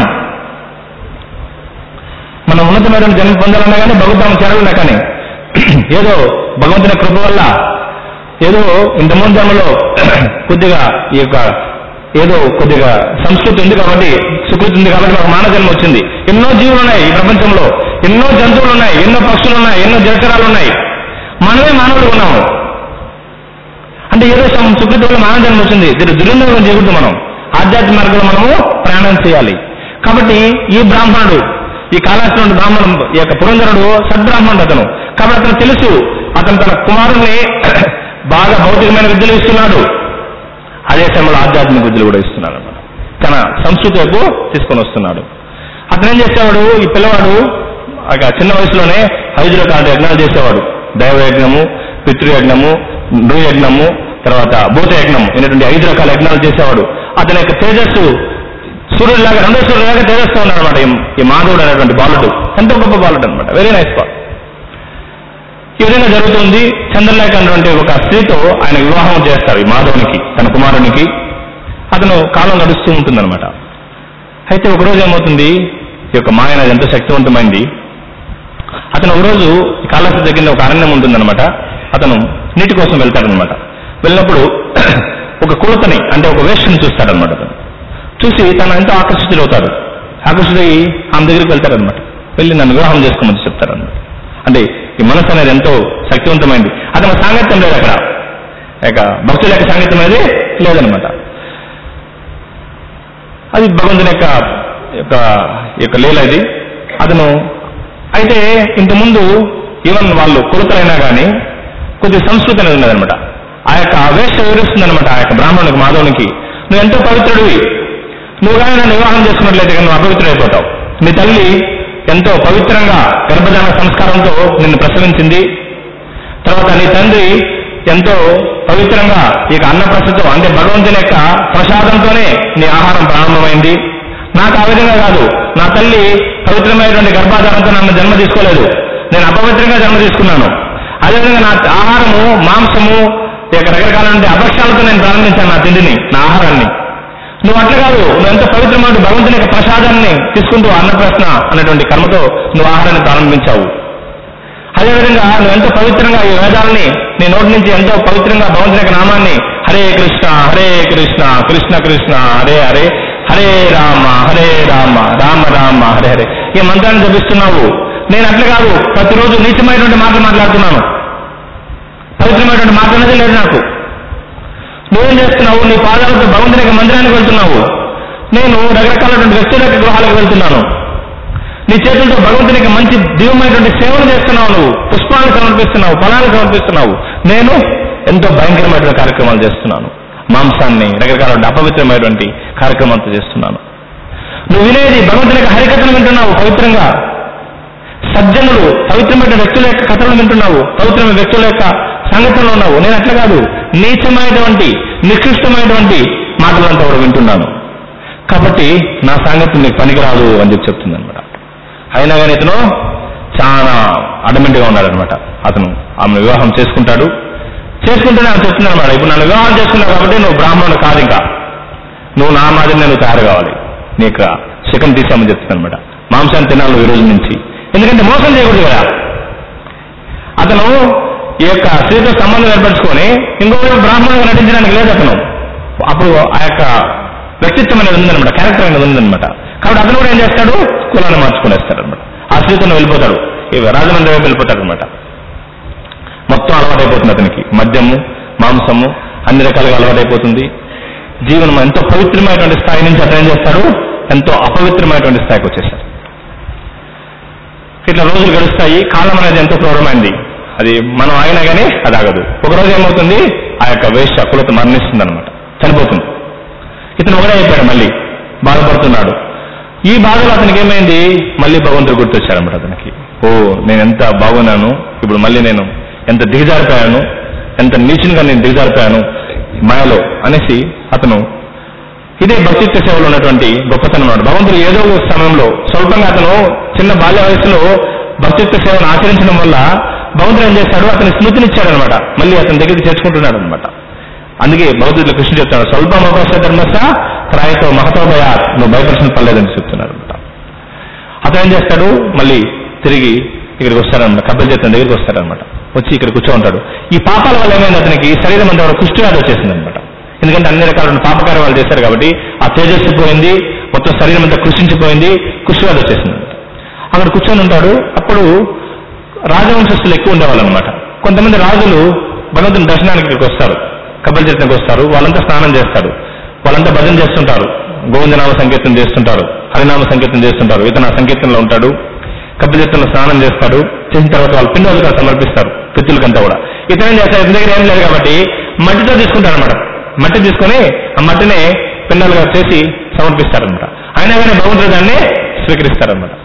మనం ఉన్నతమైన జన్మ పొందాలన్నా కానీ భగవంతుని చేరాలన్నా కానీ ఏదో భగవంతుని కృప వల్ల ఏదో ఇంతమంది జన్మలో కొద్దిగా ఈ యొక్క ఏదో కొద్దిగా సంస్కృతి ఉంది కాబట్టి సుకృతి ఉంది కాబట్టి మాకు మానవ జన్మ వచ్చింది ఎన్నో జీవులు ఉన్నాయి ఈ ప్రపంచంలో ఎన్నో జంతువులు ఉన్నాయి ఎన్నో పక్షులు ఉన్నాయి ఎన్నో జలచరాలు ఉన్నాయి మనమే మానవులు ఉన్నాము అంటే ఏదో సం- సుకృతి వల్ల మానవ జన్మ వచ్చింది దీన్ని దుర్వినియోగం చేయకూడదు మనం ఆధ్యాత్మిక మార్గంలో మనము ప్రయాణం చేయాలి కాబట్టి ఈ బ్రాహ్మణుడు ఈ కాళాశ్వరుడు బ్రాహ్మణుడు ఈ యొక్క పురంధరుడు సద్బ్రాహ్మణుడు అతను కాబట్టి అతను తెలుసు అతను తన కుమారుణ్ణి బాగా భౌతికమైన విద్యలు ఇస్తున్నాడు అదే సమయంలో ఆధ్యాత్మిక విద్యలు కూడా ఇస్తున్నాడు అన్నమాట తన సంస్కృతి వైపు తీసుకొని వస్తున్నాడు అతను ఏం చేసేవాడు ఈ పిల్లవాడు ఒక చిన్న వయసులోనే ఐదు రకాల యజ్ఞాలు చేసేవాడు దైవ యజ్ఞము పితృయజ్ఞము నృయజ్ఞము తర్వాత భూత యజ్ఞము అనేటువంటి ఐదు రకాల యజ్ఞాలు చేసేవాడు అతని యొక్క తేజస్సు సూర్యుడిలాగా రెండో సూర్యుడిలాగా తేజస్సు ఉన్నాడు అనమాట ఈ మాధవుడు అనేటువంటి బాలుడు ఎంతో గొప్ప బాలుడు అనమాట వెరీ నైస్ బాల్ ఈ విధంగా జరుగుతుంది చంద్రలేఖ అనేటువంటి ఒక స్త్రీతో ఆయన వివాహం చేస్తారు ఈ మాధవునికి తన కుమారునికి అతను కాలం నడుస్తూ ఉంటుందన్నమాట అయితే ఒకరోజు ఏమవుతుంది ఈ యొక్క మాయ అనేది ఎంతో శక్తివంతమైంది అతను ఒకరోజు ఈ కాళహస్తి దగ్గర ఒక అరణ్యం ఉంటుందన్నమాట అతను నీటి కోసం వెళ్తాడనమాట వెళ్ళినప్పుడు ఒక కులతని అంటే ఒక వేష్యని చూస్తాడనమాట అతను చూసి తను ఎంతో ఆకర్షితుడవుతాడు ఆకర్షితుడై ఆమె దగ్గరికి వెళ్తాడనమాట వెళ్ళి నన్ను వివాహం చేసుకోమని చెప్తాడనమాట అంటే ఈ మనసు అనేది ఎంతో శక్తివంతమైంది అతను సాంగత్యం లేదు అక్కడ ఇక భక్తుల యొక్క సాంగత్యం అనేది లేదనమాట అది భగవంతుని యొక్క యొక్క యొక్క లీల ఇది అతను అయితే ఇంతకుముందు ఈవెన్ వాళ్ళు కొడుకులైనా కానీ కొద్ది సంస్కృతి అనేది ఉన్నదనమాట ఆ యొక్క వేష వివరిస్తుందనమాట ఆ యొక్క బ్రాహ్మణునికి మాధవునికి నువ్వు ఎంతో పవిత్రుడివి నువ్వు కానీ నన్ను వివాహం చేసుకున్నట్లయితే కానీ నువ్వు అపవిత్రుడైపోతావు నీ తల్లి ఎంతో పవిత్రంగా గర్భధారణ సంస్కారంతో నిన్ను ప్రసవించింది తర్వాత నీ తండ్రి ఎంతో పవిత్రంగా ఈ యొక్క అన్నప్రసతో అంటే భగవంతుని యొక్క ప్రసాదంతోనే నీ ఆహారం ప్రారంభమైంది నాకు ఆ విధంగా కాదు నా తల్లి పవిత్రమైనటువంటి గర్భాధారంతో నన్ను జన్మ తీసుకోలేదు నేను అపవిత్రంగా జన్మ తీసుకున్నాను అదేవిధంగా నా ఆహారము మాంసము ఇక రకరకాల అభక్ష్యాలతో నేను ప్రారంభించాను నా తిండిని నా ఆహారాన్ని నువ్వు అట్లా కాదు నువ్వు ఎంత పవిత్రమైన భగవంతుని యొక్క ప్రసాదాన్ని తీసుకుంటూ అన్నప్రశ్న అనేటువంటి కర్మతో నువ్వు ఆహారాన్ని ప్రారంభించావు అదేవిధంగా నువ్వు ఎంతో పవిత్రంగా ఈ వేదాలని నీ నోటి నుంచి ఎంతో పవిత్రంగా భగవంతుని యొక్క నామాన్ని హరే కృష్ణ హరే కృష్ణ కృష్ణ కృష్ణ హరే హరే హరే రామ హరే రామ రామ రామ హరే హరే ఈ మంత్రాన్ని జపిస్తున్నావు నేను అట్లా కాదు ప్రతిరోజు నీచమైనటువంటి మాటలు మాట్లాడుతున్నాను పవిత్రమైనటువంటి మాట అనేది లేదు నాకు నువ్వేం చేస్తున్నావు నీ పాదాలతో భగవంతుని యొక్క మందిరానికి వెళ్తున్నావు నేను రకరకాలైనటువంటి వ్యక్తుల యొక్క గృహాలకు వెళ్తున్నాను నీ చేతులతో భగవంతునికి మంచి దివ్యమైనటువంటి సేవలు చేస్తున్నావు నువ్వు పుష్పాలను సమర్పిస్తున్నావు ఫలాలు సమర్పిస్తున్నావు నేను ఎంతో భయంకరమైనటువంటి కార్యక్రమాలు చేస్తున్నాను మాంసాన్ని రకరకాల అపవిత్రమైనటువంటి కార్యక్రమాలతో చేస్తున్నాను నువ్వు వినేది భగవంతుని యొక్క హరికథను వింటున్నావు పవిత్రంగా సజ్జనులు పవిత్రమైన వ్యక్తుల యొక్క కథలను వింటున్నావు పవిత్రమైన వ్యక్తుల యొక్క సంగతుల్లో ఉన్నావు నేను అట్లా కాదు నీచమైనటువంటి నికృష్టమైనటువంటి మాటలంతా కూడా వింటున్నాను కాబట్టి నా సంగతి నీకు పనికిరాదు అని చెప్పి చెప్తుంది అనమాట అయినా కానీ ఇతను చాలా అడమెంట్ గా ఉన్నాడు అనమాట అతను ఆమెను వివాహం చేసుకుంటాడు చేసుకుంటూనే ఆమె చెప్తుంది అనమాట ఇప్పుడు నన్ను వివాహం చేసుకున్నావు కాబట్టి నువ్వు బ్రాహ్మణుడు కాదు ఇంకా నువ్వు నా మాదిరి నేను తయారు కావాలి నీకు చికెన్ తీసామని చెప్తుంది అనమాట మాంసాన్ని తినాలి నువ్వు ఈ రోజు నుంచి ఎందుకంటే మోసం చేయకూడదు కదా అతను ఈ యొక్క స్త్రీతో సంబంధం ఏర్పరచుకొని ఇంకొక బ్రాహ్మణుగా నటించడానికి లేదు అతను అప్పుడు ఆ యొక్క వ్యక్తిత్వం అనేది ఉందన్నమాట క్యారెక్టర్ అనేది ఉందన్నమాట కాబట్టి అతను కూడా ఏం చేస్తాడు కులాన్ని మార్చుకునేస్తాడు అనమాట ఆ స్త్రీతో వెళ్ళిపోతాడు ఈ రాజమండ్రి వైపు వెళ్ళిపోతాడు అనమాట మొత్తం అలవాటైపోతుంది అతనికి మద్యము మాంసము అన్ని రకాలుగా అలవాటైపోతుంది జీవనం ఎంతో పవిత్రమైనటువంటి స్థాయి నుంచి అతను ఏం చేస్తాడు ఎంతో అపవిత్రమైనటువంటి స్థాయికి వచ్చేస్తాడు ఇట్లా రోజులు గడుస్తాయి కాలం అనేది ఎంతో క్రూరమైంది అది మనం ఆగినా కానీ అది ఆగదు ఒకరోజు ఏమవుతుంది ఆ యొక్క వేష్య కులత మరణిస్తుంది అనమాట చనిపోతుంది ఇతను ఒకడే అయిపోయాడు మళ్ళీ బాధపడుతున్నాడు ఈ బాధలో అతనికి ఏమైంది మళ్ళీ భగవంతుడు గుర్తొచ్చాడనమాట అతనికి ఓ నేను ఎంత బాగున్నాను ఇప్పుడు మళ్ళీ నేను ఎంత దిగజారిపోయాను ఎంత నీచునిగా నేను దిగజారిపోయాను మాయలో అనేసి అతను ఇదే భక్తిత్వ సేవలో ఉన్నటువంటి గొప్పతనం అన్నమాట భగవంతుడు ఏదో ఒక సమయంలో స్వల్పంగా అతను చిన్న బాల్య వయసులో భక్తిత్వ సేవను ఆచరించడం వల్ల భగవంతుడు ఏం చేశాడు అతని స్మృతినిచ్చాడనమాట మళ్ళీ అతని దగ్గరికి చేర్చుకుంటున్నాడు అనమాట అందుకే భగవద్గీతలో కృష్ణుడు చెప్తాడు స్వల్పం అవకాశ ధర్మస త్రాయతో మహతోభయ నువ్వు భయపడాల్సిన పర్లేదని చెప్తున్నాడు అనమాట అతను ఏం చేస్తాడు మళ్ళీ తిరిగి ఇక్కడికి వస్తాడనమాట కపిల చేతన దగ్గరికి వస్తాడనమాట వచ్చి ఇక్కడ కూర్చో ఉంటాడు ఈ పాపాల వల్ల ఏమైంది అతనికి శరీరం అంతా కూడా కుష్టి వ్యాధి వచ్చేసింది అనమాట ఎందుకంటే అన్ని రకాల పాపకార్యాలు చేశారు కాబట్టి ఆ తేజస్సు పోయింది మొత్తం శరీరం అంతా కృషించిపోయింది కుష్టి వ్యాధి వచ్చేసింది అక్కడ కూర్చొని ఉంటాడు అప్పుడు రాజవంశస్థులు ఎక్కువ ఉండేవాళ్ళు అనమాట కొంతమంది రాజులు భగవంతుని దర్శనానికి ఇక్కడికి వస్తారు కపిల తీర్థంకి వస్తారు వాళ్ళంతా స్నానం చేస్తారు వాళ్ళంతా భజన చేస్తుంటారు గోవిందనామ సంకీర్తన చేస్తుంటారు హరినామ సంకీర్తన చేస్తుంటారు ఇతను ఆ సంకీర్తనలో ఉంటాడు కపిల తీర్థంలో స్నానం చేస్తాడు చేసిన తర్వాత వాళ్ళు పిండాలుగా సమర్పిస్తారు పిత్తులకంతా కూడా ఇతను ఏం చేస్తారు ఇతని దగ్గర ఏం లేదు కాబట్టి మట్టితో తీసుకుంటారు అనమాట మట్టి తీసుకొని ఆ మట్టిని పిండాలుగా చేసి సమర్పిస్తారనమాట అయినా కానీ భగవంతుడు దాన్ని స్వీకరిస్తారనమాట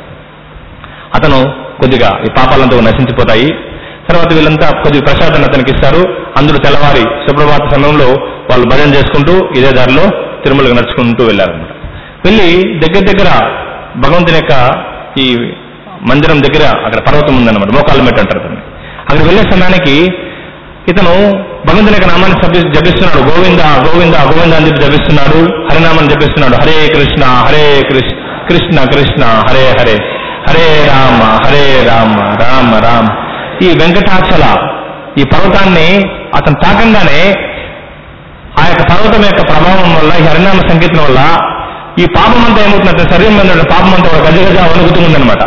అతను కొద్దిగా ఈ పాపాలంతా నశించిపోతాయి తర్వాత వీళ్ళంతా కొద్దిగా ప్రసాదాన్ని అతనికి ఇస్తారు అందరూ తెల్లవారి సుప్రభాత సమయంలో వాళ్ళు భజన చేసుకుంటూ ఇదే దారిలో తిరుమలకు నడుచుకుంటూ వెళ్ళారనమాట వెళ్ళి దగ్గర దగ్గర భగవంతుని యొక్క ఈ మందిరం దగ్గర అక్కడ పర్వతం ఉందన్నమాట మోకాళ్ళ మెట్టు అంటారు దాన్ని అక్కడ వెళ్ళే సమయానికి ఇతను భగవంతుని యొక్క నామాన్ని జపి- జపిస్తున్నాడు గోవింద గోవింద గోవింద అని చెప్పి జపిస్తున్నాడు హరినామాన్ని జపిస్తున్నాడు హరే కృష్ణ హరే కృష్ణ కృష్ణ కృష్ణ హరే హరే హరే రామ హరే రామ రామ రామ ఈ వెంకటాచల ఈ పర్వతాన్ని అతను తాకంగానే ఆ యొక్క పర్వతం యొక్క ప్రభావం వల్ల ఈ హరినామ సంకీర్తన వల్ల ఈ పాపం అంతా ఏమవుతుంది అతని శరీరం మీద ఉన్న పాపం అంతా కూడా గజ గజ వణుకుతుందన్నమాట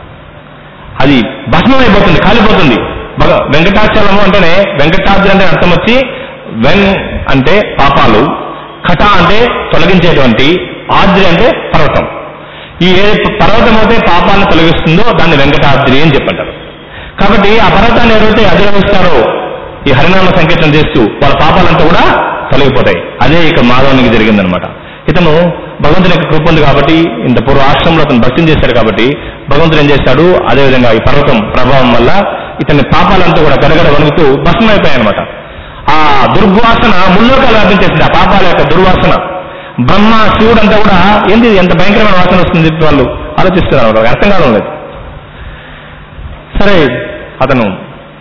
అది భస్మం అయిపోతుంది కాలిపోతుంది భగ- వెంకటాచలము అంటేనే వెంకటాద్రి అంటే అర్థం వచ్చి వెం అంటే పాపాలు కట అంటే తొలగించేటువంటి ఆద్రి అంటే పర్వతం ఈ ఏ పర్వతం అయితే పాపాలను తొలగిస్తుందో దాన్ని వెంకటాద్రి అని చెప్పంటారు కాబట్టి ఆ పర్వతాన్ని ఎవరైతే అధిరోహిస్తారో ఈ హరినామ సంకీర్తన చేస్తూ వాళ్ళ పాపాలంతా కూడా తొలగిపోతాయి అదే ఇక మాధవానికి జరిగిందనమాట ఇతను భగవంతుని యొక్క కృప ఉంది కాబట్టి ఇంత పూర్వ ఆశ్రమంలో అతను భక్తిని చేశాడు కాబట్టి భగవంతుడు ఏం చేశాడు అదేవిధంగా ఈ పర్వతం ప్రభావం వల్ల ఇతని పాపాలంతా కూడా గడగడ వణుకుతూ భస్మైపోయాయి అనమాట ఆ దుర్వాసన ముల్లోకాలు వ్యాపించేసింది ఆ పాపాల యొక్క దుర్వాసన బ్రహ్మ శివుడు అంతా కూడా ఏంది ఇది ఎంత భయంకరమైన వాసన వస్తుంది చెప్పి వాళ్ళు ఆలోచిస్తున్నారు వాళ్ళకి అర్థం కావడం లేదు సరే అతను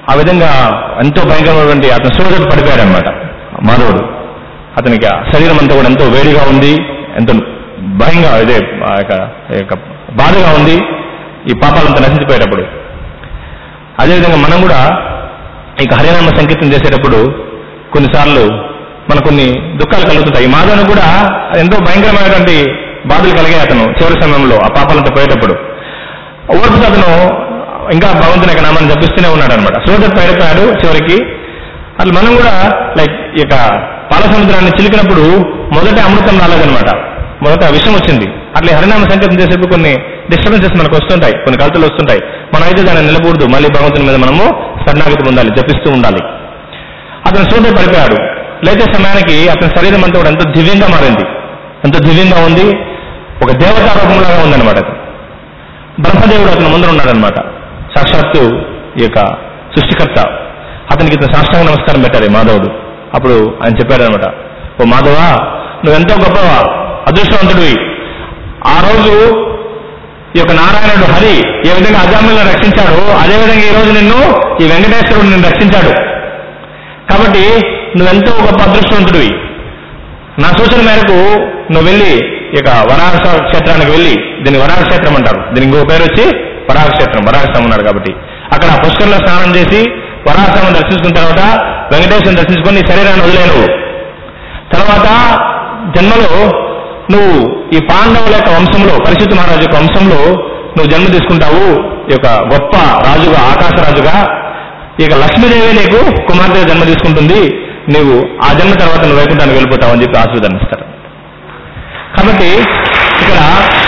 ఆ విధంగా ఎంతో భయంకరమైనటువంటి అతను సూర్యుడు పడిపోయాడు అనమాట మాధవుడు అతనికి ఆ శరీరం అంతా కూడా ఎంతో వేడిగా ఉంది ఎంతో భయంగా ఇదే ఆ యొక్క ఆ యొక్క బాధగా ఉంది ఈ పాపాలంతా నశించిపోయేటప్పుడు అదేవిధంగా మనం కూడా ఇక హరినామ సంకీర్తన చేసేటప్పుడు కొన్నిసార్లు మన కొన్ని దుఃఖాలు కలుగుతుంటాయి ఈ మాధవుని కూడా ఎంతో భయంకరమైనటువంటి బాధలు కలిగాయి అతను చివరి సమయంలో ఆ పాపాలంతా పోయేటప్పుడు ఓర్పు అతను ఇంకా భగవంతుని యొక్క నామాన్ని జపిస్తూనే ఉన్నాడు అనమాట సూర్యుడు పడిపోయాడు చివరికి అసలు మనం కూడా లైక్ ఈ యొక్క పాల సముద్రాన్ని చిలికినప్పుడు మొదట అమృతం రాలేదనమాట మొదట విషం వచ్చింది అట్లా ఈ హరినామ సంకేతం చేసేప్పుడు కొన్ని డిస్టర్బెన్సెస్ మనకు వస్తుంటాయి కొన్ని కలతలు వస్తుంటాయి మనం అయితే దాన్ని నిలకూడదు మళ్ళీ భగవంతుని మీద మనము శరణాగతి పొందాలి జపిస్తూ ఉండాలి అతను సూర్యుడు పడిపోయాడు లేచే సమయానికి అతని శరీరం అంతా కూడా ఎంతో దివ్యంగా మారింది ఎంతో దివ్యంగా ఉంది ఒక దేవతా రూపంలాగా ఉందన్నమాట అది బ్రహ్మదేవుడు అతని ముందర ఉన్నాడనమాట సాక్షాత్తు ఈ యొక్క సృష్టికర్త అతనికి ఇతను సాష్టాంగ నమస్కారం పెట్టారు ఈ మాధవుడు అప్పుడు ఆయన చెప్పాడనమాట ఓ మాధవా నువ్వెంతో గొప్ప అదృష్టవంతుడివి ఆ రోజు ఈ యొక్క నారాయణుడు హరి ఏ విధంగా అజామిలను రక్షించాడో అదే విధంగా ఈ రోజు నిన్ను ఈ వెంకటేశ్వరుడు నిన్ను రక్షించాడు కాబట్టి నువ్వెంతో గొప్ప అదృష్టవంతుడివి నా సూచన మేరకు నువ్వు వెళ్ళి ఇక వరాహ క్షేత్రానికి వెళ్ళి దీన్ని వరాహ క్షేత్రం అంటారు దీని ఇంకో పేరు వచ్చి వరాహ క్షేత్రం వరాహస్వామి ఉన్నాడు కాబట్టి అక్కడ పుష్కరంలో స్నానం చేసి వరాహస్వామిని దర్శించుకున్న తర్వాత వెంకటేశ్వరుని దర్శించుకొని నీ శరీరాన్ని వదిలే నువ్వు తర్వాత జన్మలో నువ్వు ఈ పాండవుల యొక్క వంశంలో పరిశుద్ధ మహారాజు యొక్క వంశంలో నువ్వు జన్మ తీసుకుంటావు ఈ యొక్క గొప్ప రాజుగా ఆకాశ రాజుగా ఇక లక్ష్మీదేవి నీకు కుమార్తె జన్మ తీసుకుంటుంది నీవు ఆ జన్మ తర్వాత నువ్వు వైకుంఠానికి వెళ్ళిపోతావు అని చెప్పి ఆశీర్వదనిస్తారు కాబట్టి ఇక్కడ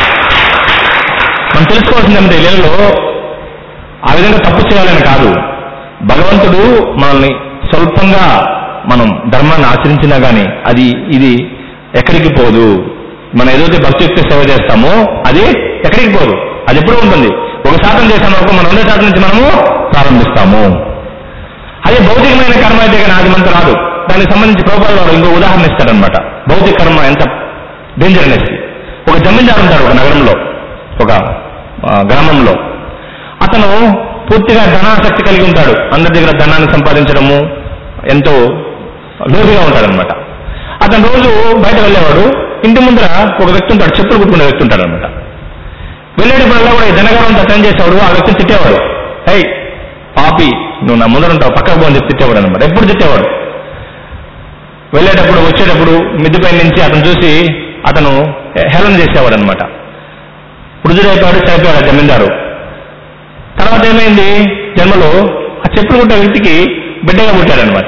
మనం తెలుసుకోవాల్సింది ఏమిటి ఇళ్ళలో ఆ విధంగా తప్పు చేయాలని కాదు భగవంతుడు మనల్ని స్వల్పంగా మనం ధర్మాన్ని ఆచరించినా గానీ అది ఇది ఎక్కడికి పోదు మనం ఏదైతే భక్తియుక్త సేవ చేస్తామో అది ఎక్కడికి పోదు అది ఎప్పుడు ఉంటుంది ఒక శాతం చేసాం వరకు మనం రెండో శాతం నుంచి మనము ప్రారంభిస్తాము అదే భౌతికమైన కర్మ అయితే కానీ అది మనకు రాదు దానికి సంబంధించి ప్రభుత్వాలు వారు ఇంకో ఉదాహరణ ఇస్తారనమాట భౌతిక కర్మ ఎంత డేంజర్ అనేసి ఒక జమీందారు ఉంటాడు ఒక నగరంలో ఒక ఆ, గ్రామంలో అతను పూర్తిగా ధనాసక్తి కలిగి ఉంటాడు అందరి దగ్గర ధనాన్ని సంపాదించడము ఎంతో లోతుగా ఉంటాడనమాట అతను రోజు బయట వెళ్ళేవాడు ఇంటి ముందర ఒక వ్యక్తి ఉంటాడు చెప్పులు కుట్టుకునే వ్యక్తి ఉంటాడు అనమాట వెళ్ళేటప్పుడల్లా కూడా ఈ ధనగారం అతను చేసేవాడు ఆ వ్యక్తిని తిట్టేవాడు హై పాపి నువ్వు నా ముందర ఉంటావు పక్కకు పోని చెప్పి తిట్టేవాడు అనమాట ఎప్పుడు తిట్టేవాడు వెళ్ళేటప్పుడు వచ్చేటప్పుడు మిద్దిపై నుంచి అతను చూసి అతను హేళన చేసేవాడు అనమాట వృద్ధుడైపోయాడు చనిపోయాడు ఆ జమీందారు తర్వాత ఏమైంది జన్మలో ఆ చెప్పులు కుట్టే వ్యక్తికి బిడ్డగా పుట్టాడనమాట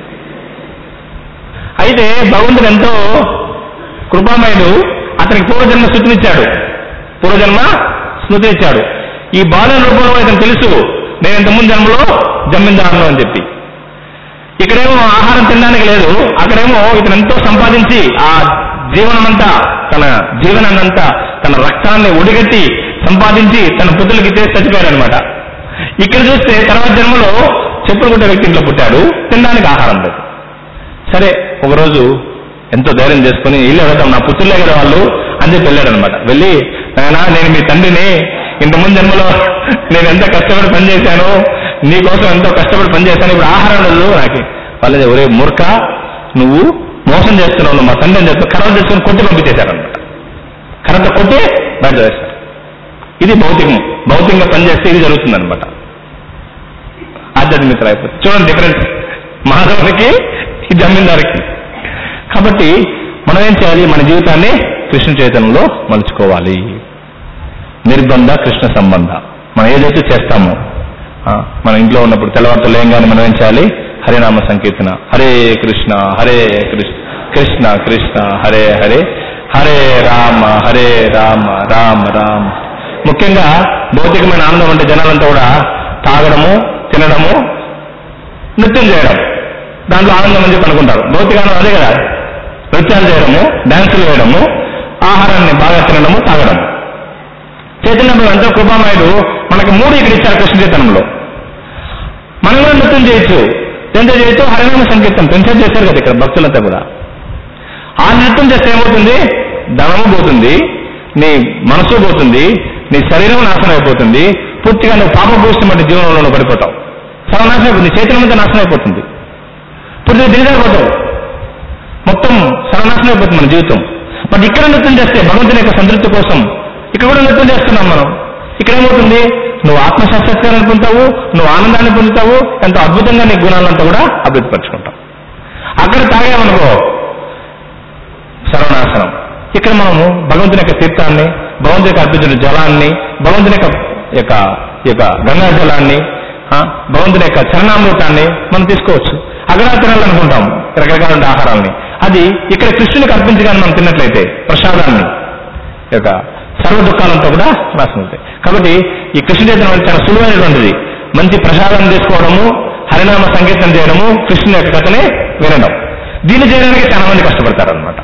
అయితే భగవంతుడు ఎంతో కృపామయుడు అతనికి పూర్వజన్మ స్మృతినిచ్చాడు పూర్వజన్మ స్మృతినిచ్చాడు ఈ బాల రూపంలో ఇతను తెలుసు నేను ఇంతకుముందు జన్మలో జమీందారును అని చెప్పి ఇక్కడేమో ఆహారం తినడానికి లేదు అక్కడేమో ఇతను ఎంతో సంపాదించి ఆ జీవనమంతా తన జీవనాన్నంతా తన రక్తాన్ని ఒడిగట్టి సంపాదించి తన పుత్రులకి ఇచ్చేసి చచ్చిపోయాడు అనమాట ఇక్కడ చూస్తే తర్వాత జన్మలో చెప్పులు కుట్టే వ్యక్తి ఇంట్లో పుట్టాడు తినడానికి ఆహారం లేదు సరే ఒకరోజు ఎంతో ధైర్యం చేసుకుని ఇల్లు వెళ్తాం నా పుత్రులే కదా వాళ్ళు అని చెప్పి వెళ్ళాడు అనమాట వెళ్ళి నాయనా నేను మీ తండ్రిని ఇంతకుముందు జన్మలో నేను ఎంత కష్టపడి పనిచేశాను నీ కోసం ఎంతో కష్టపడి పనిచేశాను ఇప్పుడు ఆహారం లేదు నాకు వాళ్ళది ఒరే మూర్ఖ నువ్వు మోసం చేస్తున్నావు నువ్వు మా తండ్రి అని చెప్పి కర్ర తెచ్చుకొని కొట్టి పంపించేశారనమాట కర్రతో కొట్టి బయట వేస్తారు ఇది భౌతికం భౌతికంగా పనిచేస్తే ఇది జరుగుతుంది అనమాట ఆధ్యాత్మికత అయిపోతుంది చూడండి డిఫరెన్స్ మాధవునికి ఈ జమీందారికి కాబట్టి మనం ఏం చేయాలి మన జీవితాన్ని కృష్ణ చైతన్యంలో మలుచుకోవాలి నిర్బంధ కృష్ణ సంబంధ మనం ఏదైతే చేస్తామో ఆ, మన ఇంట్లో ఉన్నప్పుడు తెల్లవారుతో లేయంగానే మనం ఏం చేయాలి హరినామ సంకీర్తన హరే కృష్ణ హరే కృష్ణ కృష్ణ కృష్ణ హరే హరే హరే రామ హరే రామ రామ రామ ముఖ్యంగా భౌతికమైన ఆనందం అంటే జనాలంతా కూడా తాగడము తినడము నృత్యం చేయడం దాంట్లో ఆనందం అని చెప్పి అనుకుంటారు భౌతిక ఆనందం అదే కదా నృత్యాలు చేయడము డాన్సులు వేయడము ఆహారాన్ని బాగా తినడము తాగడం చైతన్యంలో ఎంతో కృపామయుడు మనకి మూడు ఇక్కడ ఇచ్చారు కృష్ణ చైతన్యంలో మనం కూడా నృత్యం చేయొచ్చు ఎంత చేయొచ్చు హరినామ సంకీర్తనం పెన్షన్ చేశారు కదా ఇక్కడ భక్తులంతా కూడా ఆ నృత్యం చేస్తే ఏమవుతుంది ధనము పోతుంది నీ మనసు పోతుంది నీ శరీరం నాశనం అయిపోతుంది పూర్తిగా నువ్వు పాపభూషితమైన జీవనంలో నువ్వు పడిపోతావు సర్వనాశనం అయిపోతుంది చైతన్యం అంతా నాశనం అయిపోతుంది పూర్తిగా దిగజారిపోతావు మొత్తం సర్వనాశనం అయిపోతుంది మన జీవితం బట్ ఇక్కడ నృత్యం చేస్తే భగవంతుని యొక్క సంతృప్తి కోసం ఇక్కడ కూడా నృత్యం చేస్తున్నాం మనం ఇక్కడ ఏమవుతుంది నువ్వు ఆత్మసాక్షాత్కారాన్ని పొందుతావు నువ్వు ఆనందాన్ని పొందుతావు ఎంతో అద్భుతంగా నీ గుణాలంతా కూడా అభివృద్ధిపరచుకుంటావు అక్కడ తాగామనుకో సర్వనాశనం ఇక్కడ మనము భగవంతుని యొక్క తీర్థాన్ని భగవంతుని యొక్క అర్పించిన జలాన్ని భగవంతుని యొక్క యొక్క యొక్క గంగా జలాన్ని ఆ, భగవంతుని యొక్క చరణామృతాన్ని మనం తీసుకోవచ్చు అక్కడ తినాలనుకుంటాం రకరకాల ఆహారాన్ని అది ఇక్కడ కృష్ణునికి అర్పించగానే మనం తిన్నట్లయితే ప్రసాదాన్ని యొక్క సర్వ దుఃఖాలంతా కూడా నాశనం అవుతాయి కాబట్టి ఈ కృష్ణ చైతన్యం అనేది చాలా సులువైనటువంటిది మంచి ప్రసాదాన్ని తీసుకోవడము హరినామ సంకీర్తన చేయడము కృష్ణుని యొక్క కథనే వినడం దీన్ని చేయడానికి చాలా మంది కష్టపడతారు అనమాట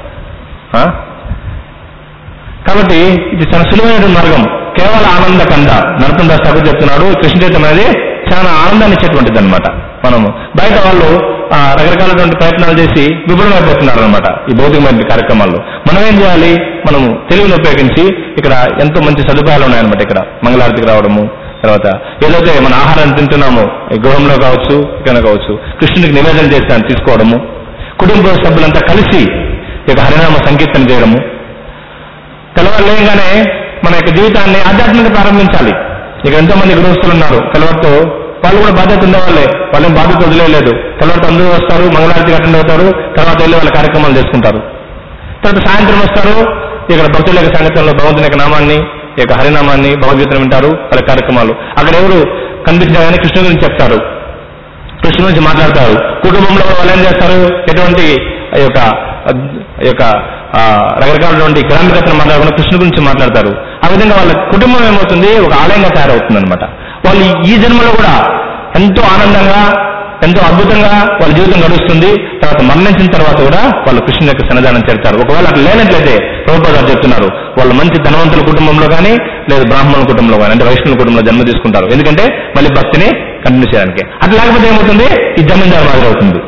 కాబట్టి ఇది చాలా సులువైన మార్గం కేవల ఆనంద కంద నరతం దాస్ ఠాకూర్ చెప్తున్నాడు కృష్ణ చైతన్యం అనేది చాలా ఆనందాన్ని ఇచ్చేటువంటిది అనమాట మనము బయట వాళ్ళు ఆ, రకరకాలటువంటి ప్రయత్నాలు చేసి విఫలమైపోతున్నారు అనమాట ఈ భౌతికమైన కార్యక్రమాల్లో మనం ఏం చేయాలి మనము తెలివిని ఉపయోగించి ఇక్కడ ఎంతో మంచి సదుపాయాలు ఉన్నాయన్నమాట ఇక్కడ మంగళారతికి రావడము తర్వాత ఏదైతే మన ఆహారాన్ని తింటున్నామో ఈ గృహంలో కావచ్చు ఇక్కడ కావచ్చు కృష్ణునికి నివేదన చేస్తాను తీసుకోవడము కుటుంబ సభ్యులంతా కలిసి ఇక హరినామ సంకీర్తన చేయడము తెల్లవారులేగానే మన యొక్క జీవితాన్ని ఆధ్యాత్మికంగా ప్రారంభించాలి ఇక ఎంతో మంది గృహస్థులు ఉన్నారు తెల్లవారితో వాళ్ళు కూడా బాధ్యత ఉండేవాళ్ళే వాళ్ళని బాధ్యత వదిలేదు తెల్లవారితో అందరూ వస్తారు మంగళారతికి అటెండ్ అవుతారు తర్వాత వెళ్ళి వాళ్ళ కార్యక్రమాలు చేసుకుంటారు తర్వాత సాయంత్రం వస్తారు ఇక్కడ భక్తుల యొక్క సంగతంలో భగవంతుని యొక్క నామాన్ని ఈ యొక్క హరినామాన్ని భగవద్గీతను వింటారు వాళ్ళ కార్యక్రమాలు అక్కడ ఎవరు కనిపించినా కానీ కృష్ణ గురించి చెప్తారు కృష్ణ గురించి మాట్లాడతారు కుటుంబంలో వాళ్ళు ఏం చేస్తారు ఎటువంటి ఆ యొక్క ఆ యొక్క ఆ, రకరకాలటువంటి గ్రామికతను మాట్లాడకుండా కృష్ణ గురించి మాట్లాడతారు ఆ విధంగా వాళ్ళ కుటుంబం ఏమవుతుంది ఒక ఆలయంగా తయారవుతుంది అనమాట వాళ్ళు ఈ జన్మలో కూడా ఎంతో ఆనందంగా ఎంతో అద్భుతంగా వాళ్ళ జీవితం గడుస్తుంది తర్వాత మరణించిన తర్వాత కూడా వాళ్ళు కృష్ణుని యొక్క సన్నిధానం చేరుతారు ఒకవేళ అట్లా లేనట్లయితే ప్రభుత్వ గారు చెప్తున్నారు వాళ్ళు మంచి ధనవంతుల కుటుంబంలో కానీ లేదా బ్రాహ్మణుల కుటుంబంలో కానీ అంటే వైష్ణవుల కుటుంబంలో జన్మ తీసుకుంటారు ఎందుకంటే మళ్ళీ భక్తిని కంటిన్యూ చేయడానికి అట్లా లేకపోతే ఏమవుతుంది ఈ జమీందారు మాదిరి అవుతుంది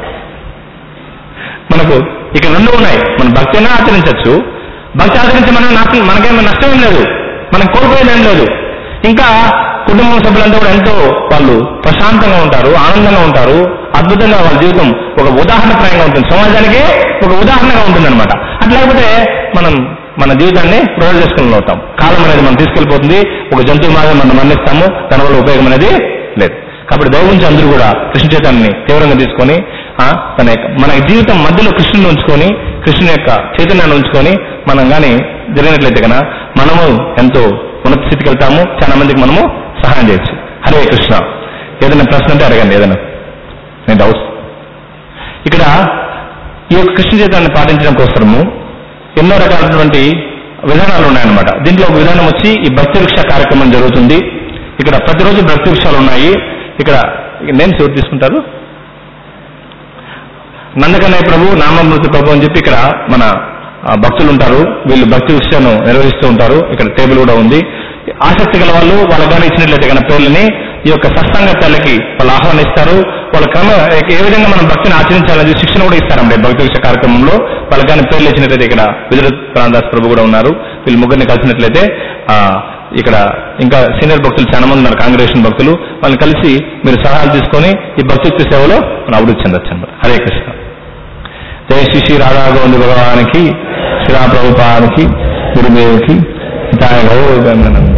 మనకు ఇక్కడ రెండు ఉన్నాయి మన భక్తి అయినా ఆచరించవచ్చు భక్తి ఆచరించి మనం నాకు మనకేమో నష్టం ఏం లేదు మనం కోల్పోయేది ఏం లేదు ఇంకా కుటుంబ సభ్యులంతా కూడా ఎంతో వాళ్ళు ప్రశాంతంగా ఉంటారు ఆనందంగా ఉంటారు అద్భుతంగా వాళ్ళ జీవితం ఒక ఉదాహరణప్రాయంగా ఉంటుంది సమాజానికి ఒక ఉదాహరణగా ఉంటుంది అనమాట అట్లా లేకపోతే మనం మన జీవితాన్ని వృధా చేసుకుని అవుతాం కాలం అనేది మనం తీసుకెళ్ళిపోతుంది ఒక జంతువు మాదిరి మనం మరణిస్తాము దాని వల్ల ఉపయోగం అనేది లేదు కాబట్టి దైవం నుంచి అందరూ కూడా కృష్ణ చైతన్యాన్ని తీవ్రంగా తీసుకొని ఆ, తన యొక్క మన జీవితం మధ్యలో కృష్ణుని ఉంచుకొని కృష్ణుని యొక్క చైతన్యాన్ని ఉంచుకొని మనం కానీ జరిగినట్లయితే కనుక మనము ఎంతో ఉన్నత స్థితికి వెళ్తాము చాలా మందికి మనము సహాయం చేయొచ్చు హరే కృష్ణ ఏదైనా ప్రశ్న అంటే అడగండి ఏదైనా నేను డౌట్స్ ఇక్కడ ఈ యొక్క కృష్ణ చైతన్యాన్ని పాటించడం కోసము ఎన్నో రకాలైనటువంటి విధానాలు ఉన్నాయన్నమాట దీంట్లో ఒక విధానం వచ్చి ఈ భక్తి వృక్ష కార్యక్రమం జరుగుతుంది ఇక్కడ ప్రతిరోజు భక్తి వృక్షాలు ఉన్నాయి ఇక్కడ నేను చోటు తీసుకుంటారు నందకన్నయ్య ప్రభు నామమృతి ప్రభు అని చెప్పి ఇక్కడ మన ఆ, భక్తులు ఉంటారు వీళ్ళు భక్తి వృక్షను నిర్వహిస్తూ ఉంటారు ఇక్కడ టేబుల్ కూడా ఉంది ఆసక్తి గల వాళ్ళు వాళ్ళకి కానీ ఇచ్చినట్లయితే కనుక పేర్లని ఈ యొక్క సత్సంగ తల్లికి వాళ్ళు ఆహ్వానిస్తారు వాళ్ళ క్రమ ఏ విధంగా మనం భక్తిని ఆచరించాలనేది శిక్షణ కూడా ఇస్తారండి భక్తి వృక్ష కార్యక్రమంలో వాళ్ళకి కానీ పేర్లు ఇచ్చినట్లయితే ఇక్కడ విదుర ప్రాణదాస్ ప్రభు కూడా ఉన్నారు వీళ్ళు ముగ్గురిని కలిసినట్లయితే ఆ, ఇక్కడ ఇంకా సీనియర్ భక్తులు చాలా మంది ఉన్నారు కాంగ్రెషన్ భక్తులు వాళ్ళని కలిసి మీరు సలహాలు తీసుకొని ఈ భక్తి సేవలో మనం అభివృద్ధి చెందొచ్చు అన్నమాట హరే కృష్ణ జయ శ్రీ శ్రీ రాధా గోవింద భగవానికి శ్రీ ప్రభుపానికి గురుదేవుకి తాయ గౌరవ